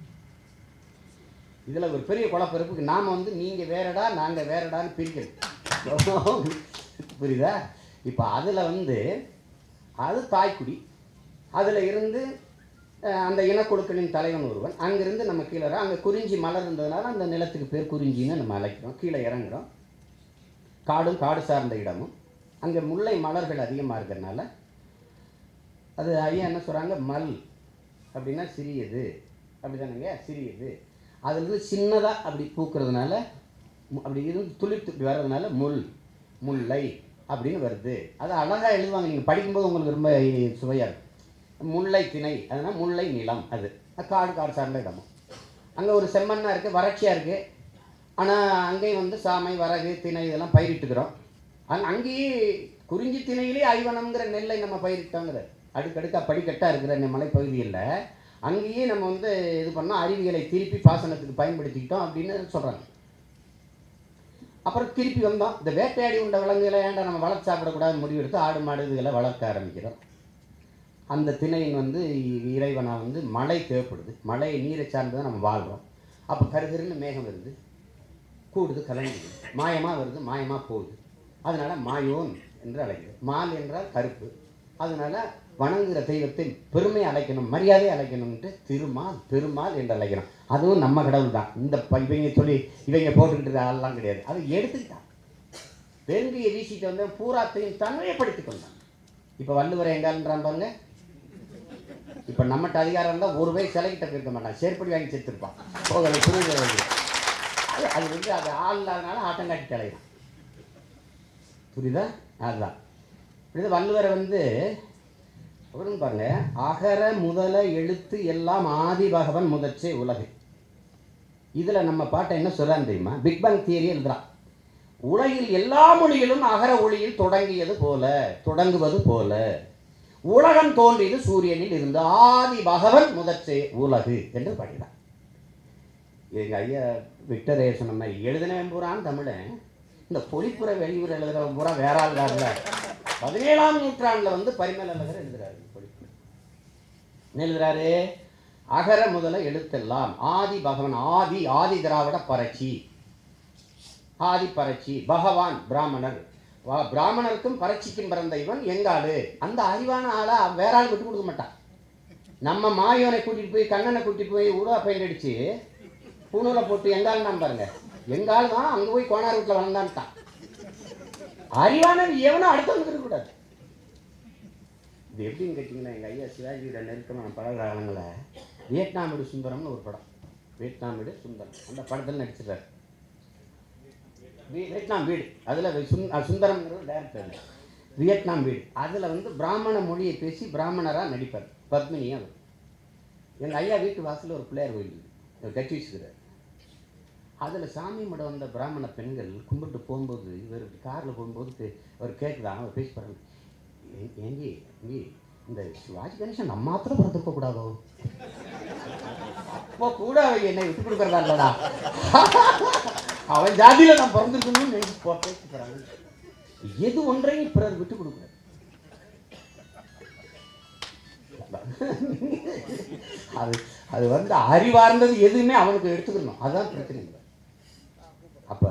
இதில் ஒரு பெரிய குழப்பம் இருக்கு நாம் வந்து நீங்கள் வேறடா நாங்கள் வேறடான்னு பிரிக்கிறோம் புரியுதா இப்போ அதில் வந்து அது தாய்க்குடி அதில் இருந்து அஹ், அந்த இனக்குழுக்களின் தலைவன் ஒருவன் அங்கிருந்து நம்ம கீழே வரோம். அங்கே குறிஞ்சி மலர் இருந்ததுனால அந்த நிலத்துக்கு பேர் குறிஞ்சின்னு நம்ம அழைக்கிறோம் கீழே இறங்குறோம் காடும் காடு சார்ந்த இடமும் அங்கே முல்லை மலர்கள் அதிகமாக இருக்கிறதுனால அது ஐயா என்ன சொல்கிறாங்க மல் அப்படின்னா சிறியது அப்படி தானேங்க சிறியது அதுலேருந்து சின்னதாக அப்படி பூக்கிறதுனால மு- அப்படி இருந்து துளிர்த்து இப்படி வர்றதுனால முள் முல்லை அப்படின்னு வருது அது அழகாக எழுதுவாங்க நீங்கள் படிக்கும்போது உங்களுக்கு ரொம்ப சுவையாக இருக்கும் முல்லை திணை அதனால் முல்லை நிலம் அது அது காடு காடு சார்ந்த இடமும் அங்கே ஒரு செம்மண்ணாக இருக்குது வறட்சியாக இருக்குது ஆனால் அங்கேயும் வந்து சாமை வரகு திணை இதெல்லாம் பயிரிட்டுக்கிறோம் அங்க அங்கேயே குறிஞ்சி திணையிலே ஐவனம்ங்கிற நெல்லை நம்ம பயிரிட்டோங்கிற அடுக்கடுக்காக படிக்கட்டாக இருக்கிற இந்த மலைப்பகுதியில் அங்கேயே நம்ம வந்து இது பண்ணோம் அறிவியலை திருப்பி பாசனத்துக்கு பயன்படுத்திக்கிட்டோம் அப்படின்னு சொல்கிறாங்க அப்புறம் திருப்பி வந்தோம் இந்த வேட்டையாடி உண்ட விலங்குகளை ஏன்டா நம்ம வளர்த்து சாப்பிடக்கூடாதுன்னு முடிவெடுத்து ஆடு மாடு இதுகளை வளர்க்க ஆரம்பிக்கிறோம் அந்த திணையின் வந்து இறைவனா வந்து மழை தேவைப்படுது மழை நீரை சார்ந்து தான் நம்ம வாழ்கிறோம் அப்போ கருகருன்னு மேகம் வருது கூடுது கலங்குது மாயமாக வருது மாயமாக போகுது அதனால மாயோன் என்று அழைக்கிறது மால் என்றால் கருப்பு அதனால வணங்குகிற தெய்வத்தை பெருமை அழைக்கணும் மரியாதை அழைக்கணும்ட்டு திருமால் பெருமாள் என்று அழைக்கணும் அதுவும் நம்ம கடவுள் தான் இந்த ப- இவங்க சொல்லி இவங்க போட்டுக்கிட்டு ஆள்லாம் கிடையாது அதை எடுத்துக்கிட்டான் வெறுங்கையை வீசிட்டு வந்து பூராத்தையும் தன்மையப்படுத்திக் கொண்டான் இப்போ வள்ளுவரை எங்கான்றான் பாருங்க இப்போ நம்மகிட்ட அதிகாரம் இருந்தால் ஒரு வயசு சிலைக்கிட்ட போயிருக்க மாட்டான் செருப்படி வாங்கி செத்துருப்பான் போகலை புரியுது அது அது வந்து அது ஆள் இல்லாதனால ஆட்டம் காட்டி தலைதான் புரியுதா அதுதான் இது வள்ளுவரை வந்து அவரும் பாருங்க அகர முதல எழுத்து எல்லாம் ஆதி பகவன் முதற்றே உலகு இதில் நம்ம பாட்டை என்ன சொல்றான்னு தெரியுமா பிக் பேங் தியரி எழுதுறான் உலகில் எல்லா மொழிகளும் அகர ஒளியில் தொடங்கியது போல தொடங்குவது போல உலகம் தோன்றியது சூரியனில் இருந்து ஆதி பகவன் முதற்றே உலகு என்று பாடினார் எங்கள் ஐயா விக்டரே சொன்ன மாதிரி எழுதினவன் பூரான் தமிழன் இந்த பொழிப்புற வெளியூர் எழுதுறவன் பூரா வேற ஆள் தான்ல பதினேழாம் நூற்றாண்டில் வந்து பரிமேல் அழகர் எழுதுறாரு பொழிப்பு என்ன எழுதுறாரு அகர முதல எழுத்தெல்லாம் ஆதி பகவன் ஆதி ஆதி திராவிட பரட்சி ஆதி பரட்சி பகவான் பிராமணர் வா- பிராமணருக்கும் பரட்சிக்கும் பிறந்த இவன் எங்காளு அந்த அறிவான ஆளை அவன் வேற ஆள் விட்டு கொடுக்க மாட்டான் நம்ம மாயோனை கூட்டிட்டு போய் கண்ணனை கூட்டிட்டு போய் உருவா பெயிண்ட் அடிச்சு பூணூலை போட்டு எங்கால் தான் பாருங்க எங்கால் தான் அங்க போய் கோனார் வீட்டில் வளர்ந்தான்ட்டான் அறிவானவன் எவனும் அடுத்தவனுக்கு இருக்கக்கூடாது இது எப்படின்னு கேட்டிங்கன்னா எங்கள் ஐயா சிவாஜியோட நெருக்கமான பழகிற காலங்களில் வியட்நாம் வீடு சுந்தரம்னு ஒரு படம் வியட்நாம் வீடு சுந்தரம் அந்த படத்தில் நடிச்சிருக்காரு வி- வியட்நாம் வீடு அதில் சுந் சுந்தரம்ங்கிற டேரக்டர் வியட்நாம் வீடு அதில் வந்து பிராமண மொழியை பேசி பிராமணராக நடிப்பார் பத்மினியும் அவர் எங்கள் ஐயா வீட்டு வாசலில் ஒரு பிள்ளையார் கோயில் இருக்கு. அவர் கட்டி வச்சுக்கிறார் அதில் சாமி மடம் வந்த பிராமண பெண்கள் கும்பிட்டு போகும்போது இவர் காரில் போகும்போது பே- அவர் கேட்குதான் அவர் பேசி பாருங்க "ஏ- ஏங்கி ஏங்கி இந்த சிவாஜி கணேசன் நம்ம மாத்திரம் பிறந்திருக்க கூடாதோ அப்போ கூட அவன் என்னை விட்டு கொடுக்கறதா இல்லடா அவன் ஜாதியில நான் பிறந்திருக்கணும்னு நினைச்சு போ பேசி போறாங்க எது ஒன்றையும் பிறர் விட்டு கொடுக்குறாரு அது அது வந்து அறிவார்ந்தது எதுவுமே அவனுக்கு எடுத்துக்கணும் அதுதான் பிரச்சனை இல்லை அப்ப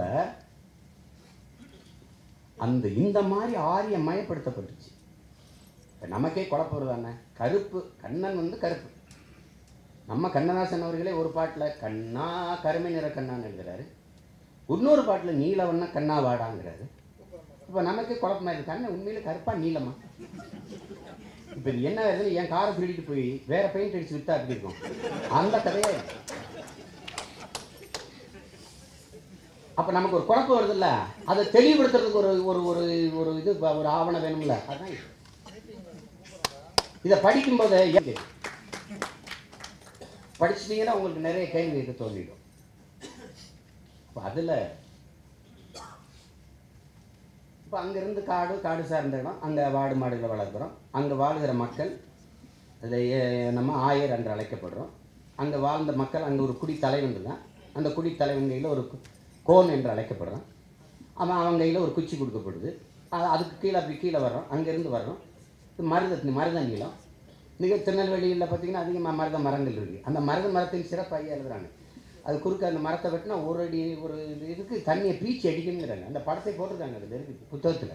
அந்த இந்த மாதிரி ஆரியம் மயப்படுத்தப்பட்டுச்சு இப்ப நமக்கே குழப்பம் வருதானே கருப்பு கண்ணன் வந்து கருப்பு நம்ம கண்ணதாசன் அவர்களே ஒரு பாட்டில் கண்ணா கருமை நிற கண்ணான்னு எழுதுறாரு இன்னொரு பாட்டில் நீலவண்ணா கண்ணா வாடாங்கிறாரு இப்போ நமக்கே குழப்பமா இருக்கு கண்ணை உண்மையில கருப்பா நீளமா இப்போ இது என்ன ஆகுதுன்னு என் காரை திருடிட்டு போய் வேற பெயிண்ட் அடிச்சு வித்தா அப்படி இருக்கும் அந்த கதையே இருக்கு. அப்ப நமக்கு ஒரு குழப்பம் வருதுல்ல அதை தெளிவுபடுத்துறதுக்கு ஒரு ஒரு ஒரு ஒரு இது ப- ஒரு ஆவணம் வேணும்ல அதான் இது. இதை படிக்கும்போது ஏன் தெரியும்? படிச்சிட்டீங்கன்னா உங்களுக்கு நிறைய கேள்வி இருக்க தோன்றிடும் அப்ப அதுல இப்போ அங்கேருந்து காடு காடு சார்ந்த இடம் அங்கே வாடு மாடுகளை வளர்க்குறோம் அங்கே வாழுகிற மக்கள் அதில் நம்ம ஆயர் என்று அழைக்கப்படுறோம் அங்கே வாழ்ந்த மக்கள் அங்கே ஒரு குடி தலைவன் இருக்கான் அந்த குடி தலைவன் கையில் ஒரு கு- கோன் என்று அழைக்கப்படுறான் அவன் அவன் கையில் ஒரு குச்சி கொடுக்கப்படுது அது அதுக்கு கீழே அப்படி கீழே வர்றோம் அங்கேருந்து வர்றோம் இது மருத மருத நீளம் மிக திருநெல்வேலியில் பார்த்தீங்கன்னா அதிகமாக மருத மரங்கள் இருக்குது அந்த மருத மரத்தின் சிறப்பு ஐயா எழுதுறாங்க அது குறுக்க அந்த மரத்தை வெட்டினா ஒரு அடி ஒரு இது இதுக்கு தண்ணியை பீச்சி அடிக்கணுங்கிறாங்க அந்த படத்தை போட்டிருக்காங்க அதில் இருக்குது புத்தகத்தில்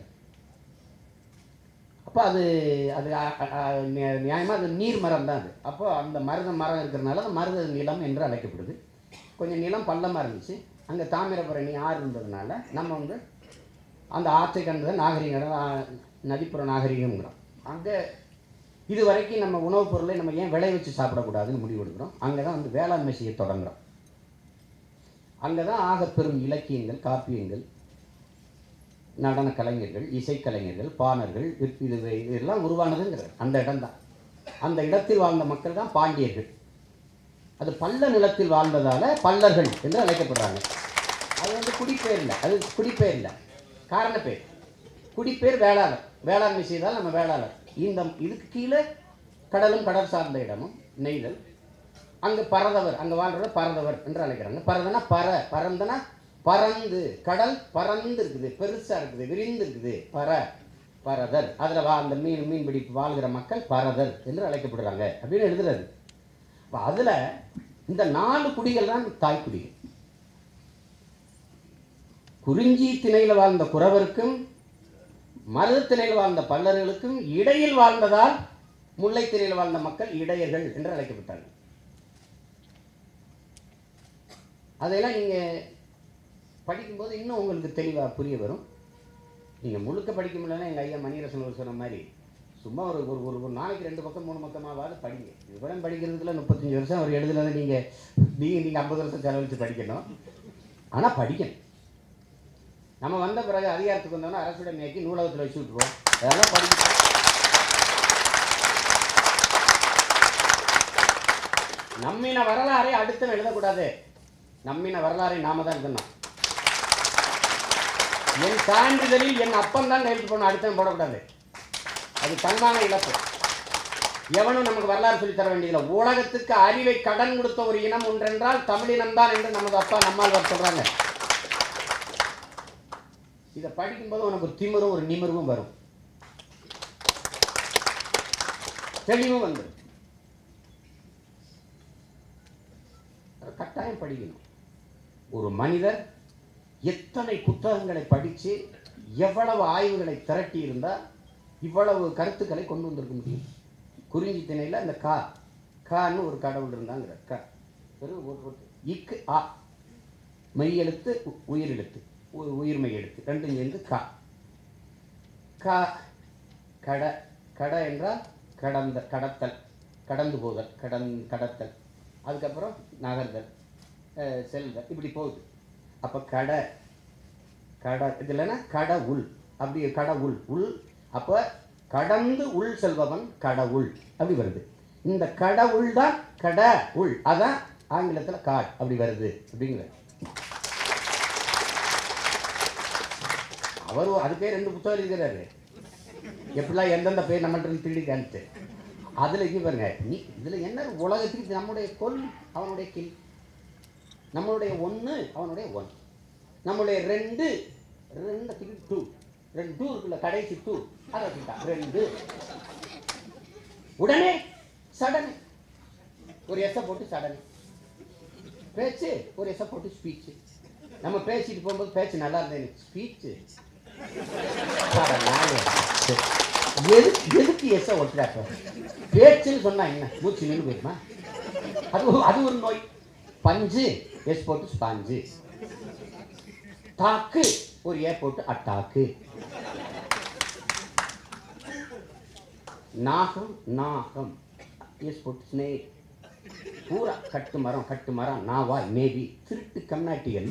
அப்போ அது அது நியாயமாக அது நீர் மரம் தான் அது அப்போ அந்த மருத மரம் இருக்கிறனால அந்த மருத நிலம் என்று அழைக்கப்படுது கொஞ்சம் நிலம் பள்ளமாக இருந்துச்சு அங்கே தாமிரபரணி ஆறு இருந்ததுனால நம்ம வந்து அந்த ஆற்றை கண்டதை நாகரிகம் ஆ- நதிப்புற நாகரிகம்ங்கிறோம் அங்கே இது வரைக்கும் நம்ம உணவுப் பொருளை நம்ம ஏன் விளை வச்சு சாப்பிடக்கூடாதுன்னு முடிவு எடுக்கிறோம் அங்கே தான் வந்து வேளாண்மை செய்ய தொடங்குறோம் அங்கே தான் ஆகப்பெரும் இலக்கியங்கள் காப்பியங்கள் நடன கலைஞர்கள் இசைக்கலைஞர்கள் பாணர்கள் இது இது இதெல்லாம் உருவானதுங்கிறது அந்த இடம்தான் அந்த இடத்தில் வாழ்ந்த மக்கள் தான் பாண்டியர்கள் அது பள்ள நிலத்தில் வாழ்ந்ததால பல்லர்கள் என்று அழைக்கப்படுறாங்க அது வந்து குடிப்பேர் இல்லை அது குடிப்பேர் இல்லை காரணப்பேர் குடிப்பேர் வேளாளர் வேளாண்மை செய்தால் நம்ம வேளாளர் இந்த இதுக்கு கீழே கடலும் கடல் சார்ந்த இடமும் நெய்தல் அங்கே பரதவர் அங்கே வாழ்றவர் பரதவர் என்று அழைக்கிறாங்க பரதனா பற பரந்தனா பறந்து கடல் பறந்து இருக்குது பெருசா இருக்குது விரிந்து இருக்குது பற பரதர் அதில் வா அந்த மீன் மீன்பிடி வாழ்கிற மக்கள் பரதர் என்று அழைக்கப்படுறாங்க அப்படின்னு எழுதுறாரு அப்போ அதில் இந்த நாலு குடிகள் தான் தாய்க்குடிகள் குறிஞ்சி திணையில் வாழ்ந்த குறவருக்கும் மருதத்திணையில் வாழ்ந்த பல்லர்களுக்கும் இடையில் வாழ்ந்ததால் முல்லைத்திணையில் வாழ்ந்த மக்கள் இடையர்கள் என்று அழைக்கப்பட்டார்கள் அதையெல்லாம் நீங்கள் படிக்கும்போது இன்னும் உங்களுக்கு தெளிவாக புரிய வரும் நீங்கள் முழுக்க படிக்க முடியலன்னா எங்கள் ஐயா மணிரசன் அவர் சொன்ன மாதிரி சும்மா ஒரு ஒரு ஒரு ஒரு நாளைக்கு ரெண்டு பக்கம் மூணு பக்கமாவது படிங்க இது கூட படிக்கிறதுக்குள்ள முப்பத்தஞ்சு வருஷம் அவர் எழுதுனதை நீங்கள் நீங்கள் நீங்கள் ஐம்பது வருஷம் செலவழித்து படிக்கணும் ஆனால் படிக்கணும் நம்ம வந்த பிறகு அதிகாரத்துக்கு வந்தோம்னா அரசுடன் நோக்கி நூலகத்தில் வச்சு விட்ருவோம் அதெல்லாம் படிக்க நம்மின வரலாறை அடுத்தவன் எழுதக்கூடாது நம்மின வரலாறை நாம தான் எழுதணும் என் சான்றிதழில் என் அப்பன் தான் கையெழுத்து போடணும் அடுத்தவன் போடக்கூடாது அது தன்மான இழப்பு எவனும் நமக்கு வரலாறு சொல்லித் தர வேண்டியதில்லை உலகத்துக்கு அறிவை கடன் கொடுத்த ஒரு இனம் ஒன்றென்றால் தமிழினம் தான் என்று நமது அப்பா நம்மால் சொல்றாங்க இதை படிக்கும்போது உனக்கு ஒரு திமிரும் ஒரு நிமிர்வும் வரும் தெளிவும் வந்துடும் அதை கட்டாயம் படிக்கணும் ஒரு மனிதர் எத்தனை புத்தகங்களை படித்து எவ்வளவு ஆய்வுகளை திரட்டி இருந்தால் இவ்வளவு கருத்துக்களை கொண்டு வந்திருக்க முடியும் குறிஞ்சி திணையில் அந்த கா கான்னு ஒரு கடவுள் இருந்தாங்கிற க வெறும் ஒரு- ஒரு- இக்கு ஆ மெய் எழுத்து உ- உயிர் எழுத்து உ- உயிர்மெய் எழுத்து ரெண்டும் சேர்ந்து கா கா கட கட என்றால் கடந்த கடத்தல் கடந்து போதல் கடன் கடத்தல் அதுக்கப்புறம் நகர்தல் அஹ், செல்தல் இப்படி போகுது அப்போ கடை கட இது இல்லைன்னா கடவுள் அப்படி கடவுள் உள் அப்போ கடந்து உள் செல்பவன் கடவுள் அப்படி வருது இந்த கடவுள் தான் கட உள் அதான் ஆங்கிலத்தில் காட் அப்படி வருது அப்படிங்கிறது அவர் அதுக்கே ரெண்டு புத்தகம் எழுதுகிறாரு எப்படிலாம் எந்தெந்த பேர் நம்மள்ட்ட இருந்து திருடி காமிச்சு அதில் இங்கே பாருங்க நீ இதில் என்ன உலகத்துக்கு இது நம்முடைய கொல் அவனுடைய கில் நம்மளுடைய ஒன்று அவனுடைய ஒன் நம்மளுடைய ரெண்டு ரெண்டு டூ ரெண்டு டூ இருக்குல்ல கடைசி டூ அதை வச்சுக்கிட்டான் ரெண்டு உடனே சடன் ஒரு எஸ்ஸை போட்டு சடன் பேச்சு ஒரு எஸ்ஸை போட்டு ஸ்பீச்சு நம்ம பேசிட்டு போகும்போது பேச்சு நல்லா இருந்தேன் ஸ்பீச்சு எதுக்கு எதுக்கு எஸ்ஸை ஒட்டுறாப்ப பேச்சுன்னு சொன்னா என்ன மூச்சு நின்று போயிருமா அது ஒரு- அது ஒரு நோய் பஞ்சு எஸ் போட்டு ஸ்பாஞ்சு டாக்கு ஒரு ஏ போட்டு அட்டாக்கு நாகம் நாகம் எஸ் போட்டு ஸ்னேக் பூரா கட்டு மரம் கட்டு மரம் நாவாய் மேபி திருட்டு கம்நாட்டிகள்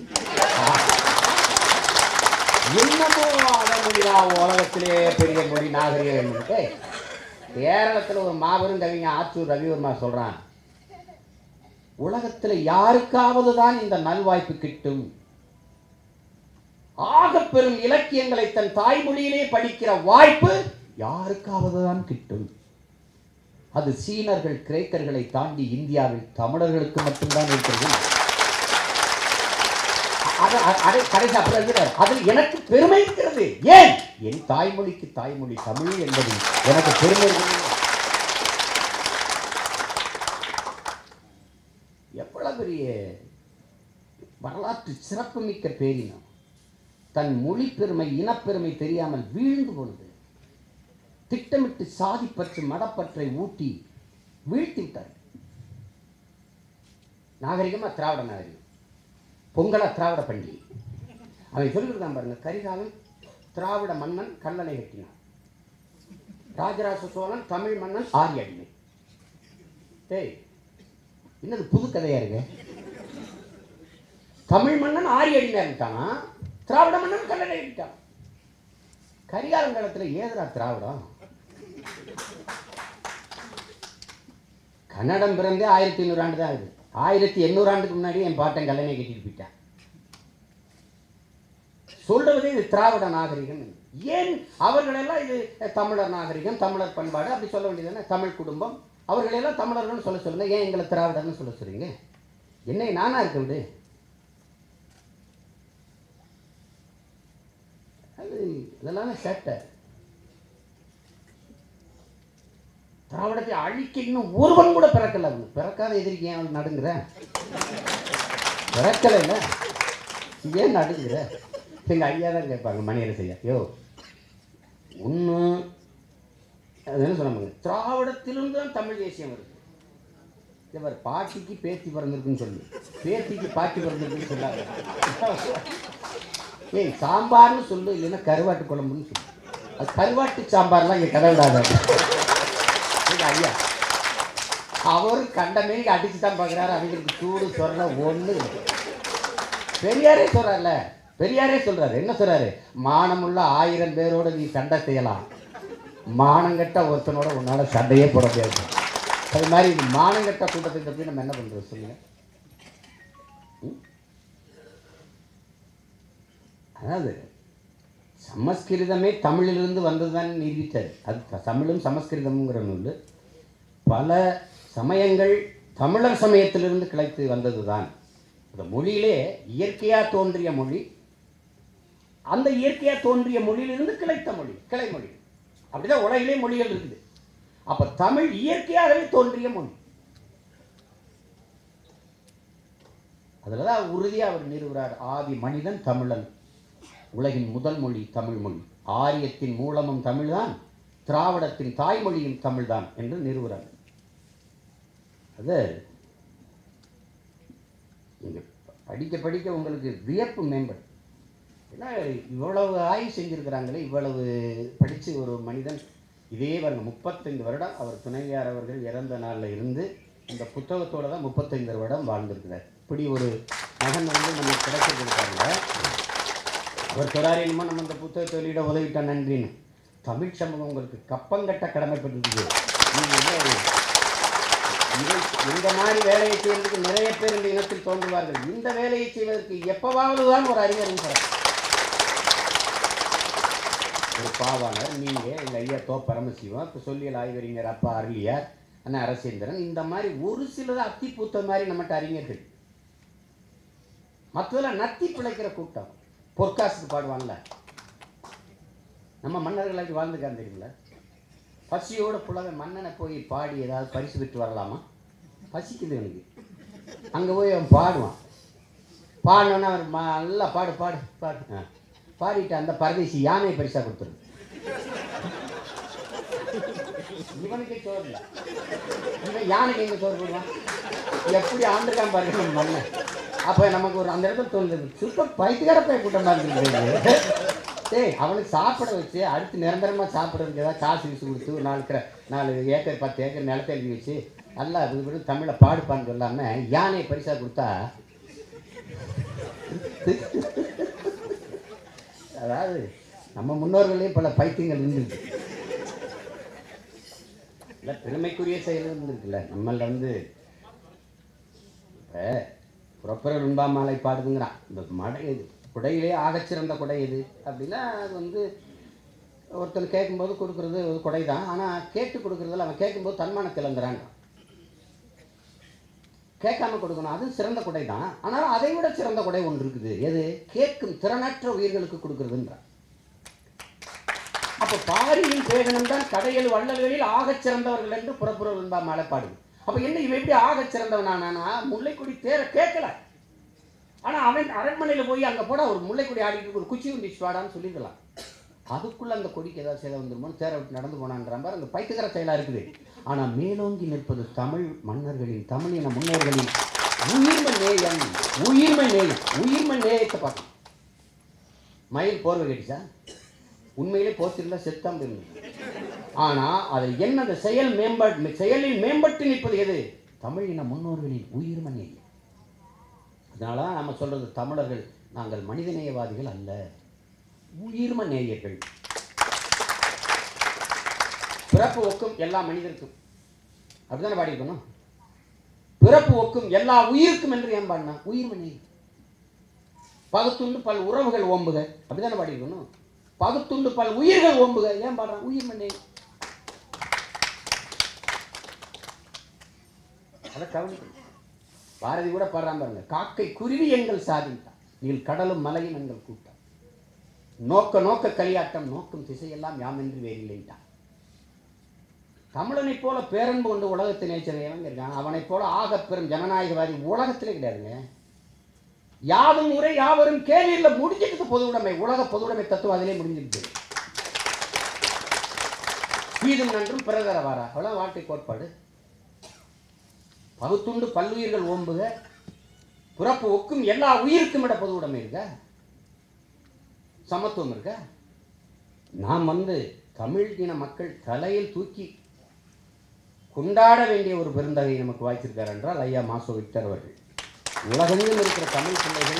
என்னமோ அத மொழியா உலகத்திலே பெரிய மொழி நாகரிகம் என்னட்டு கேரளத்தில் ஒரு மாபெரும் கவிஞன் ஆத்தூர் ரவிவர்மா சொல்றான் உலகத்தில் யாருக்காவது தான் இந்த நல்வாய்ப்பு கிட்டும் ஆகப் பெரும் இலக்கியங்களை தன் தாய்மொழியிலே படிக்கிற வாய்ப்பு யாருக்காவது தான் கிட்டும் அது சீனர்கள் கிரேக்கர்களை தாண்டி இந்தியாவில் தமிழர்களுக்கு மட்டும்தான் இருக்கிறது அது- அது- அதை கடைசி அப்புறம் எழுதுறார். அதில் எனக்கு பெருமை இருக்கிறது ஏன் என் தாய்மொழிக்கு தாய்மொழி தமிழ் என்பது எனக்கு பெருமை இருக்கிறது எவ்வளவு பெரிய வரலாற்று சிறப்புமிக்க பேரினம் தன் மொழி பெருமை இனப்பெருமை தெரியாமல் வீழ்ந்து போனது திட்டமிட்டு சாதிப்பற்று மதப்பற்றை ஊட்டி வீழ்த்தி விட்டார் நாகரிகமா திராவிட நாகரிகம் பொங்கலா திராவிட பண்டிகை அவன் சொல்லியிருக்கான் பாருங்க கரிகாலன் திராவிட மன்னன் கல்லணை கட்டினான் ராஜராஜ சோழன் தமிழ் மன்னன் ஆரிய அடிமை டேய் என்னது புது கதையா இருக்கு தமிழ் மன்னன் ஆரிய அடிமையா இருந்துட்டானா திராவிட மன்னன் கல்லணை கட்டிட்டான் கரிகாலன் காலத்துல ஏதுடா திராவிடம் கன்னடம் பிறந்தே ஆயிரத்தி ஐநூறு ஆண்டு தான் ஆகுது ஆயிரத்தி எண்ணூறு ஆண்டுக்கு முன்னாடி என் பாட்டன் கல்லணை கட்டிட்டு போயிட்டான் சொல்றது இது திராவிட நாகரிகம் என்று. ஏன் அவர்களெல்லாம் இது தமிழர் நாகரிகம் தமிழர் பண்பாடு அப்படி சொல்ல வேண்டியதுதானே தமிழ் குடும்பம் அவர்களெல்லாம் தமிழர்கள்னு சொல்ல சொல்லுங்க ஏன் எங்களை திராவிடர்னு சொல்ல சொல்றீங்க என்னை நானா இருக்க விடு அது இதெல்லாம் சேட்டை திராவிடத்தை அழிக்க இன்னும் ஒருவன் கூட பிறக்கல அவனு பிறக்காத எதிரிக்கு ஏன் அவன் நடுங்குற பிறக்கல இல்ல ஏன் நடுங்குற எங்க ஐயா தான் கேட்பாங்க மணியரசு ஐயா யோ ஒன்று அது என்ன சொன்னாங்க திராவிடத்திலிருந்து தான் தமிழ் தேசியம் வருது இவர் பாட்டிக்கு பேத்தி பிறந்திருக்குன்னு சொல்லு பேத்திக்கு பாட்டி பிறந்திருக்குன்னு சொல்லாங்க ஏய் சாம்பார்னு சொல்லு இல்லைன்னா கருவாட்டு குழம்புன்னு சொல்லு அது கருவாட்டு சாம்பார்லாம் இங்கே கதை விடாத எங்க ஐயா அவர் கண்டமே அடிச்சு தான் பார்க்குறாரு அவங்களுக்கு சூடு சொல்ல ஒன்று பெரியாரே சொல்றாருல பெரியாரே சொல்றாரு என்ன சொல்றாரு மானமுள்ள ஆயிரம் பேரோட நீ சண்டை செய்யலாம் மானங்கட்ட ஒருத்தனோட உன்னால சண்டையே போட முடியாது அது மாதிரி இது மானங்கட்ட கூட்டத்துக்கு போய் நம்ம என்ன பண்றது சொல்லுங்க ம்? அதாவது சமஸ்கிருதமே தமிழிலிருந்து வந்ததுதான் நிரூபித்தார் அது த- தமிழும் சமஸ்கிருதம்ங்கிற நூல் பல சமயங்கள் தமிழர் சமயத்திலிருந்து கிளைத்து வந்ததுதான் இந்த மொழியிலே இயற்கையாக தோன்றிய மொழி அந்த இயற்கையாக தோன்றிய மொழியிலிருந்து கிளைத்த மொழி கிளை மொழி அப்படிதான் உலகிலே மொழிகள் இருக்குது அப்ப தமிழ் இயற்கையாகவே தோன்றிய மொழி அதில் தான் உறுதியாக அவர் நிறுவுறார் ஆதி மனிதன் தமிழன் உலகின் முதல் மொழி தமிழ் மொழி ஆரியத்தின் மூலமும் தமிழ்தான் திராவிடத்தின் தாய்மொழியும் தமிழ்தான் என்று நிறுவுறார் அது நீங்க படிக்க படிக்க உங்களுக்கு வியப்பு மேம்படும் ஏன்னா இவ்வளவு ஆய்வு செஞ்சிருக்கிறாங்களே இவ்வளவு படித்து ஒரு மனிதன் இதே பாருங்க முப்பத்தைந்து வருடம் அவர் துணைவியார் அவர்கள் இறந்த நாளில் இருந்து இந்த புத்தகத்தோட தான் முப்பத்தைந்து வருடம் வாழ்ந்திருக்கிறார் இப்படி ஒரு மகன் வந்து நமக்கு கிடைச்சிருக்காங்க அவர் சொல்றாரு என்னமோ நம்ம இந்த புத்தகத்தை வெளியிட உதவிட்டா நன்றின்னு தமிழ் சமூகம் உங்களுக்கு கப்பங்கட்ட கடமைப்பட்டிருக்கு நீங்க என்ன ஒரு இதை இந்த மாதிரி வேலையை செய்வதற்கு நிறைய பேர் இந்த இனத்தில் தோன்றுவார்கள் இந்த வேலையை செய்வதற்கு எப்பவாவது தான் ஒரு அறிஞர் சார் ஒரு பாவாணர் நீங்கள் எங்கள் ஐயா தோ பரமசிவம் இப்போ சொல்லியல் ஆய்வறிஞர் அப்பா அருளியார் அண்ணா அரசேந்திரன் இந்த மாதிரி ஒரு சிலர் அத்தி பூத்த மாதிரி நம்மகிட்ட அறிஞர்கள் மற்றதெல்லாம் நத்தி பிழைக்கிற கூட்டம் பொற்காசுக்கு பாடுவான்ல நம்ம மன்னர்களாக்கி வாழ்ந்துக்கான் தெரியுங்களா பசியோட புலவன் மன்னனை போய் பாடி ஏதாவது பரிசு பெற்று வரலாமா பசிக்குது எனக்கு அங்கே போய் அவன் பாடுவான் பாடினோன்னா அவர் ம- நல்லா பாடு பாடு பாடு ஆ. பாடிட்டு அந்த பரதேசி யானை பரிசா கொடுத்துரு இவனுக்கே சோறு இல்லை இவன் யானைக்கு எங்க சோறு போடுவான் எப்படி ஆண்டுக்கான் பாருங்க நம்ம மண்ணை அப்போ நமக்கு ஒரு அந்த இடத்துல தோணுது சுத்த பைத்தியக்கார போய் கூட்டமாக இருந்துருக்கு டேய் அவனுக்கு சாப்பிட வச்சு அடுத்து நிரந்தரமாக சாப்பிட்றதுக்கு ஏதாவது காசு வீசு கொடுத்து ஒரு நாலு கிர நாலு ஏக்கர் பத்து ஏக்கர் நிலத்தை எழுதி வச்சு நல்லா இது பண்ணி தமிழை பாடுப்பான்னு சொல்லாமல் யானையை பரிசாக கொடுத்தா அதாவது நம்ம முன்னோர்களே பல பைத்தியங்கள் இருந்திருக்கு இல்லை பெருமைக்குரிய செயல் இருந்திருக்குல்ல நம்மள வந்து இப்போ புறப்புற வெண்பா மாலை பாடுதுங்கிறான் இந்த மடை இது குடையிலே ஆகச்சிறந்த குடை எது அப்படின்னா அது வந்து ஒருத்தன் கேட்கும்போது கொடுக்குறது ஒரு குடை தான் ஆனால் கேட்டு கொடுக்குறதுல அவன் கேட்கும்போது தன்மானத்தில் இழந்துறாங்க கேட்காம கொடுக்கணும் அது சிறந்த குடை தான் ஆனால் அதை விட சிறந்த குடை ஒன்று இருக்குது எது கேட்கும் திறனற்ற உயிர்களுக்கு கொடுக்குறதுன்றான் அப்போ பாரியின் சேகனம் தான் கடையல் வள்ளல்களில் ஆகச் சிறந்தவர்கள் என்று புறப்புற வெண்பா மாலை பாடுது அப்போ என்ன இவன் எப்படி ஆகச் சிறந்தவனானா முல்லைக்குடி தேர கேட்கல ஆனா அவன் அரண்மனையில போய் அங்க போட ஒரு முல்லைக்குடி ஆடிட்டு ஒரு குச்சி உண்டிச்சு வாடான்னு சொல்லிருக்கலாம் அதுக்குள்ள அந்த கொடிக்கு ஏதாவது சேதம் வந்துருமோன்னு தேரை விட்டு நடந்து போனான்ற மாதிரி அந்த பைத்துக்கிற செயலா இருக்குது ஆனா மேலோங்கி நிற்பது தமிழ் மன்னர்களின் தமிழின முன்னோர்களின் உயிர்மை நேயம் உயிர்மை நேயம் உயிர்மை நேயத்தை பார்க்கணும் மயில் போர்வை கட்டிச்சா உண்மையிலே போத்திருந்தா செத்தாம் போயிருந்தது ஆனா அதை என்ன அந்த செயல் மேம்பாடு செயலில் மேம்பட்டு நிற்பது எது தமிழின முன்னோர்களின் உயிர்மை நேயம் அதனால தான் நம்ம சொல்றது தமிழர்கள் நாங்கள் மனிதநேயவாதிகள் அல்ல உயிர்ம நேயர்கள் பிறப்பு ஒக்கும் எல்லா மனிதருக்கும் அப்படிதானே பாடியிருக்கணும் பிறப்பு ஒக்கும் எல்லா உயிருக்கும் என்று ஏன் பாடினா உயிர்ம நேயம் பகுத்துண்டு பல் உறவுகள் ஓம்புக அப்படிதானே பாடியிருக்கணும் பகுத்துண்டு பல் உயிர்கள் ஓம்புக ஏன் பாடுறான் உயிர்ம நேயம் அதை கவனிக்கணும் பாரதி கூட பாடுறான் பாருங்க காக்கை குருவி எங்கள் சாதித்தான் நீள் கடலும் மலையும் எங்கள் கூட்டம் நோக்க நோக்க களியாட்டம் நோக்கும் திசையெல்லாம் யாமென்று வேறில்லைட்டான் தமிழனைப் போல பேரன்பு கொண்டு உலகத்தை நேச்சதையவங்க இருக்கான் அவனைப் போல ஆகப் பெரும் ஜனநாயகவாதி உலகத்திலே கிடையாதுங்க யாதும் முறை யாவரும் கேள்வியில் முடிஞ்சிட்டு பொது உடைமை உலக பொது உடைமை தத்துவம் அதிலே முடிஞ்சிருக்கு தீதும் நன்றும் பிறதர வாரா அவ்வளவு வாழ்க்கை கோட்பாடு பகுத்துண்டு பல்லுயிர்கள் ஓம்புக பிறப்பு ஒக்கும் எல்லா உயிருக்கும் இட பொது உடைமை இருக்க சமத்துவம் இருக்க நாம் வந்து தமிழ் இன மக்கள் தலையில் தூக்கி கொண்டாட வேண்டிய ஒரு பெருந்தகை நமக்கு வாய்ச்சிருக்கார் என்றால் ஐயா மாசோ விக்டர் அவர்கள் உலகெங்கிலும் இருக்கிற தமிழ் பிள்ளைகள்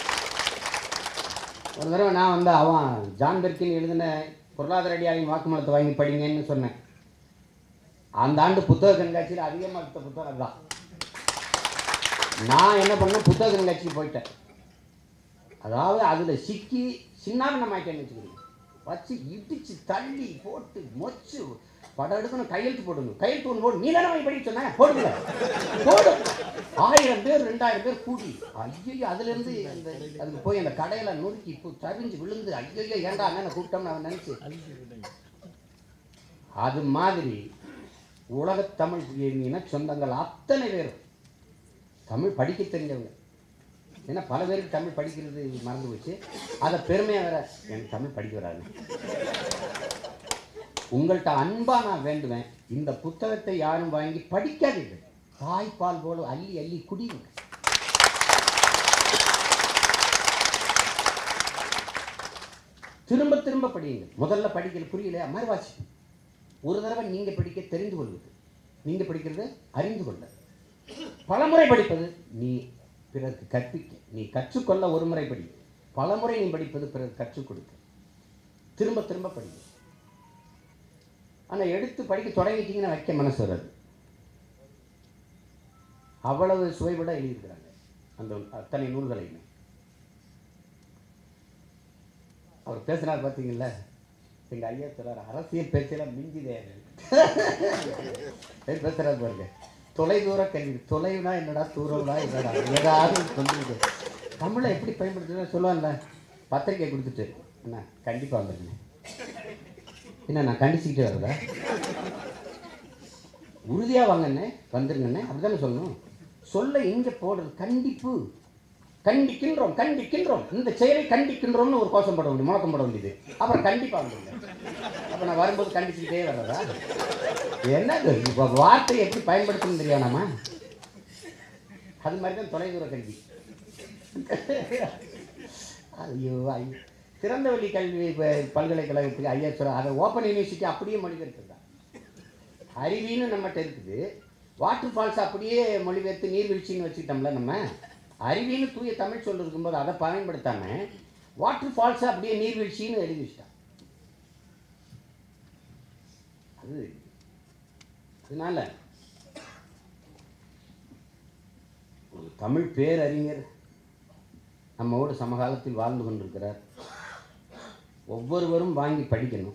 ஒரு தடவை நான் வந்து அவன் ஜான் பெர்கின் எழுதின பொருளாதார அடியாரின் வாக்குமூலத்தை வாங்கி படிங்கன்னு சொன்னேன் அந்த ஆண்டு புத்தக கண்காட்சியில் அதிகமாக எடுத்த புத்தகம் அதுதான் நான் என்ன பண்ணேன் புத்தக கண்காட்சிக்கு போயிட்டேன் அதாவது அதில் சிக்கி சின்னாபின்னமாயிட்டேன்னு வச்சுக்கிறீங்க வச்சு இடிச்சு தள்ளி போட்டு மொச்சு படம் எடுக்கணும் கையெழுத்து போடணும் கையெழுத்து ஒன்று போடு நீ தானே வாங்கி படிக்க சொன்னேன் போடுங்க போடு ஆயிரம் பேர் ரெண்டாயிரம் பேர் கூடி ஐயோ அதுலேருந்து அந்த அதுக்கு போய் அந்த கடையில் நொறுக்கி இப்போ சரிஞ்சு விழுந்து ஐயோ ஏன்டா அண்ணனை கூப்பிட்டோம்னு அவன் நினச்சி அது மாதிரி உலகத் தமிழ் இன சொந்தங்கள் அத்தனை பேரும் தமிழ் படிக்க தெரிஞ்சவங்க ஏன்னா பல பேருக்கு தமிழ் படிக்கிறது மறந்து போச்சு அதை பெருமையாக வேற எனக்கு தமிழ் படிக்க வராது உங்கள்கிட்ட அன்பா நான் வேண்டுவேன் இந்த புத்தகத்தை யாரும் வாங்கி படிக்காதீர்கள் தாய்ப்பால் போல அள்ளி அள்ளி குடிங்க திரும்ப திரும்ப படியுங்க முதல்ல படிக்கல புரியல மறுவாசி ஒரு தடவை நீங்க படிக்க தெரிந்து கொள்வது நீங்க படிக்கிறது அறிந்து கொள்ள பலமுறை படிப்பது நீ பிறருக்கு கற்பிக்க நீ கற்றுக்கொள்ள ஒரு முறை படி பலமுறை நீ படிப்பது பிறருக்கு கற்றுக் கொடுக்க திரும்ப திரும்ப படிக்க ஆனால் எடுத்து படிக்க தொடங்கிட்டீங்கன்னா வைக்க மனசு வராது அவ்வளவு சுவைபட எழுதியிருக்கிறாங்க அந்த அத்தனை நூல்களையுமே அவர் பேசுனார் பார்த்தீங்கல்ல எங்க ஐயா சொல்றாரு அரசியல் பேச்செல்லாம் மிஞ்சிதே பேசுறாரு பாருங்க தொலைதூர கல்வி தொலைவுனா என்னடா தூரம்னா என்னடா ஏதாவது சொல்லிட்டு தமிழை எப்படி பயன்படுத்துறது சொல்லுவான்ல பத்திரிக்கை கொடுத்துட்டு என்ன கண்டிப்பா வந்துருங்க என்ன நான் கண்டிச்சுக்கிட்டே வருதா உறுதியா வாங்கண்ணே வந்துருங்கண்ணே அப்படிதானே சொல்லணும் சொல்ல இங்க போடுறது கண்டிப்பு கண்டிக்கின்றோம் கண்டிக்கின்றோம் இந்த செயலை கண்டிக்கின்றோம்னு ஒரு கோஷம் போட வேண்டியது முழக்கம் போட வேண்டியது அப்புறம் கண்டிப்பா வந்துருங்க அப்ப நான் வரும்போது கண்டிச்சுக்கிட்டே வர்றதா என்னது இப்போ வார்த்தையை எப்படி பயன்படுத்தணும் தெரியாதாமா அது மாதிரி தான் தொலைதூர கல்வி ஐயோ ஐயோ திறந்தவெளி கல்வி ப- பல்கலைக்கழகத்துக்கு ஐயா சொல்ல அதை ஓப்பன் யூனிவர்சிட்டி அப்படியே மொழிபெயர்த்துருக்காங்க அருவின்னு நம்மகிட்ட இருக்குது வாட்டர் ஃபால்ஸ் அப்படியே மொழிபெயர்த்து நீர்வீழ்ச்சின்னு வச்சுக்கிட்டோம்ல நம்ம அருவின்னு தூய தமிழ் சொல் இருக்கும்போது அதை பயன்படுத்தாம வாட்டர் ஃபால்ஸ் அப்படியே நீர்வீழ்ச்சின்னு எழுதி வச்சிட்டான் அது அதனால ஒரு தமிழ் பேரறிஞர் நம்மோடு சமகாலத்தில் வாழ்ந்து கொண்டிருக்கிறார் ஒவ்வொருவரும் வாங்கி படிக்கணும்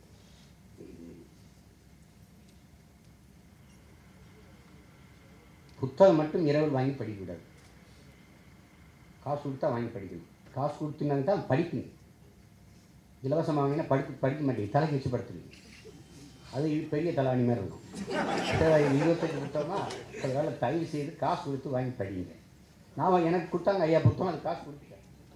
புத்தகம் மட்டும் இரவில் வாங்கி படிக்கக்கூடாது காசு கொடுத்தா வாங்கி படிக்கணும் காசு கொடுத்தீங்கன்னா தான் படிக்கணும் இலவசமாக வாங்கினா படிக்க படிக்க மாட்டேங்குது தலைக்கு வச்சு படுத்துருங்க அது இது பெரிய தலாணி மாதிரி இருக்கும் சரி, இருபத்தெட்டு புத்தகமா அதனால் தயவு செய்து காசு கொடுத்து வாங்கி படிங்க நான் எனக்கு கொடுத்தாங்க ஐயா புத்தகம் அது காசு கொடுத்துட்டேன்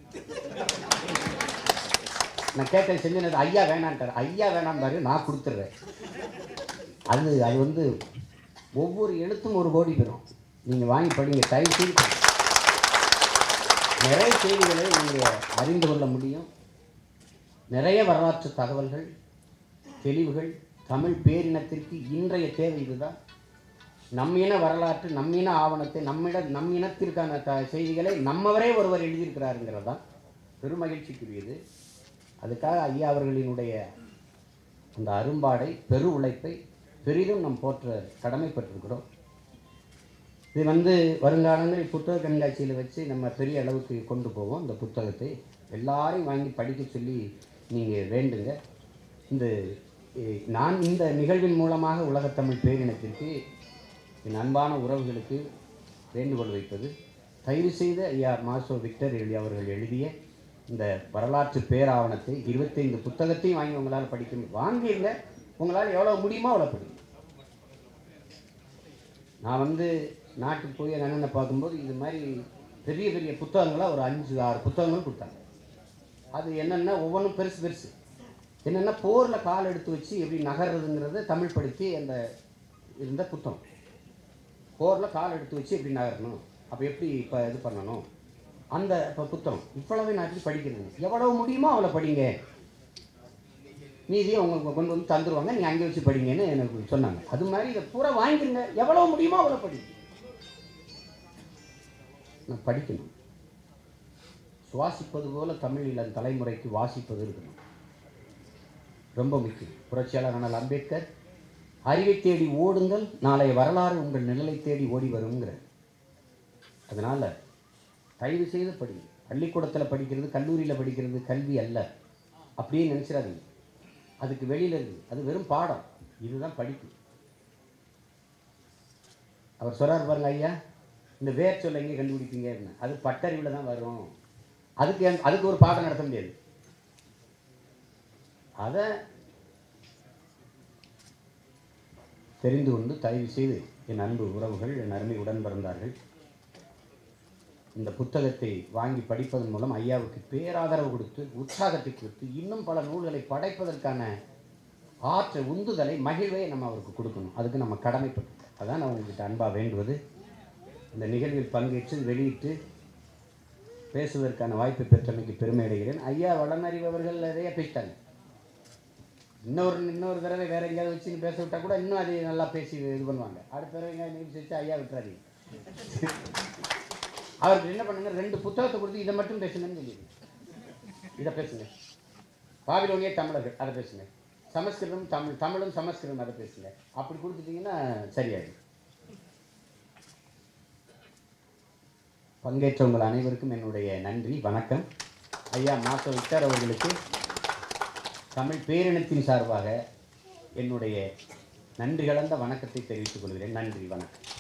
நான் கேட்டேன் செஞ்சது ஐயா வேணான்ட்டார் ஐயா வேணாம் பாரு நான் கொடுத்துட்றேன் அது அது வந்து ஒவ்வொரு எழுத்தும் ஒரு கோடி பெறும் நீங்கள் வாங்கி படிங்க தயவு செய்து படிங்க. நிறைய செய்திகளை நீங்கள் அறிந்து கொள்ள முடியும் நிறைய வரலாற்று தகவல்கள் தெளிவுகள் தமிழ் பேரினத்திற்கு இன்றைய தேவை இதுதான் நம் இன வரலாற்று நம் இன ஆவணத்தை நம்மிட நம் இனத்திற்கான த செய்திகளை நம்மவரே ஒருவர் எழுதியிருக்கிறாருங்கிறது தான் பெருமகிழ்ச்சிக்குரியது அதுக்காக ஐயா அவர்களினுடைய அந்த அரும்பாடை பெரு உழைப்பை பெரிதும் நாம் போற்ற கடமைப்பட்டிருக்கிறோம் இது வந்து வருங்காலங்களில் புத்தக கண்காட்சியில் வச்சு நம்ம பெரிய அளவுக்கு கொண்டு போவோம் இந்த புத்தகத்தை எல்லாரையும் வாங்கி படிக்க சொல்லி நீங்கள் வேண்டுங்க இந்த எ- நான் இந்த நிகழ்வின் மூலமாக உலகத்தமிழ் பேரினத்திற்கு என் அன்பான உறவுகளுக்கு வேண்டுகோள் வைப்பது தயவு செய்து ஐயா மாசோ விக்டர் எழுதி அவர்கள் எழுதிய இந்த வரலாற்று பேராவணத்தை இருபத்தைந்து புத்தகத்தையும் வாங்கி உங்களால் படிக்க முடியும் வாங்கிருங்க உங்களால் எவ்வளோ முடியுமோ அவ்வளோ படிங்க நான் வந்து நாட்டுக்கு போய் எங்கள் அண்ணனை பார்க்கும்போது இது மாதிரி பெரிய பெரிய புத்தகங்களாக ஒரு அஞ்சு ஆறு புத்தகங்கள் கொடுத்தாங்க அது என்னென்னா ஒவ்வொன்றும் பெருசு பெருசு என்னென்னா போரில் கால் எடுத்து வச்சு எப்படி நகர்றதுங்கிறத தமிழ் படுத்தி அந்த இருந்த புத்தகம் போரில் கால் எடுத்து வச்சு எப்படி நகரணும் அப்போ எப்படி இப்போ இது பண்ணணும் அந்த இப்போ புத்தகம் இவ்வளவு நாட்டுக்கு படிக்கிறது எவ்வளவு முடியுமோ அவ்வளோ படிங்க மீதியை உங்களுக்கு கொண்டு வந்து தந்துருவாங்க நீங்கள் அங்கே வச்சு படிங்கன்னு எனக்கு சொன்னாங்க அது மாதிரி இதை பூரா வாங்கிடுங்க எவ்வளோ முடியுமோ அவ்வளோ படிங்க நான் படிக்கணும் சுவாசிப்பது போல தமிழ் இளம் தலைமுறைக்கு வாசிப்பது இருக்கணும் ரொம்ப முக்கியம் புரட்சியாளர் அண்ணல் அம்பேத்கர் அறிவை தேடி ஓடுங்கள் நாளைய வரலாறு உங்கள் நிழலை தேடி ஓடி வருங்கிற அதனால் தயவு செய்து படிங்க பள்ளிக்கூடத்தில் படிக்கிறது கல்லூரியில் படிக்கிறது கல்வி அல்ல அப்படியே நினச்சிடாதீங்க அதுக்கு வெளியில் இருக்குது அது வெறும் பாடம் இதுதான் படிப்பு அவர் சொல்றார் பாருங்க ஐயா இந்த வேர் சொல்ல எங்கே கண்டுபிடிப்பீங்க அது பட்டறிவில் தான் வரும் அதுக்கு எந்த- அதுக்கு ஒரு பாடம் நடத்த முடியாது அதை தெரிந்து கொண்டு தயவு செய்து என் அன்பு உறவுகள் என் அருமை உடன் பிறந்தார்கள் இந்த புத்தகத்தை வாங்கி படிப்பதன் மூலம் ஐயாவுக்கு பேராதரவு கொடுத்து உற்சாகத்தை கொடுத்து இன்னும் பல நூல்களை படைப்பதற்கான ஆற்ற உந்துதலை மகிழ்வை நம்ம அவருக்கு கொடுக்கணும் அதுக்கு நம்ம கடமைப்பட்டோம் அதான் நான் உங்ககிட்ட அன்பாக வேண்டுவது இந்த நிகழ்வில் பங்கேற்று வெளியிட்டு பேசுவதற்கான வாய்ப்பை பெற்றமைக்கு பெருமை அடைகிறேன் ஐயா வளனறிவர்கள் நிறைய பேசிட்டாங்க இன்னொரு இன்னொரு தடவை வேற எங்கேயாவது வச்சு பேச விட்டா கூட இன்னும் அதை நல்லா பேசி இது பண்ணுவாங்க அடுத்த தடவை எங்கேயாவது நிகழ்ச்சி வச்சு ஐயா விட்டுறாதீங்க அவருக்கு என்ன பண்ணுங்க ரெண்டு புத்தகத்தை கொடுத்து இதை மட்டும் பேசுங்கன்னு சொல்லிடுங்க இதை பேசுங்க பாபிலோனிய தமிழர்கள் அதை பேசுங்க சமஸ்கிருதம் தமிழ் தமிழும் சமஸ்கிருதம் அதை பேசுங்க அப்படி கொடுத்துட்டீங்கன்னா சரியாயிடும் பங்கேற்ற உங்கள் அனைவருக்கும் என்னுடைய நன்றி வணக்கம் ஐயா மாச விக்டர் அவர்களுக்கு தமிழ் பேரினத்தின் சார்பாக என்னுடைய நன்றி கலந்த வணக்கத்தை தெரிவித்துக் கொள்கிறேன் நன்றி வணக்கம்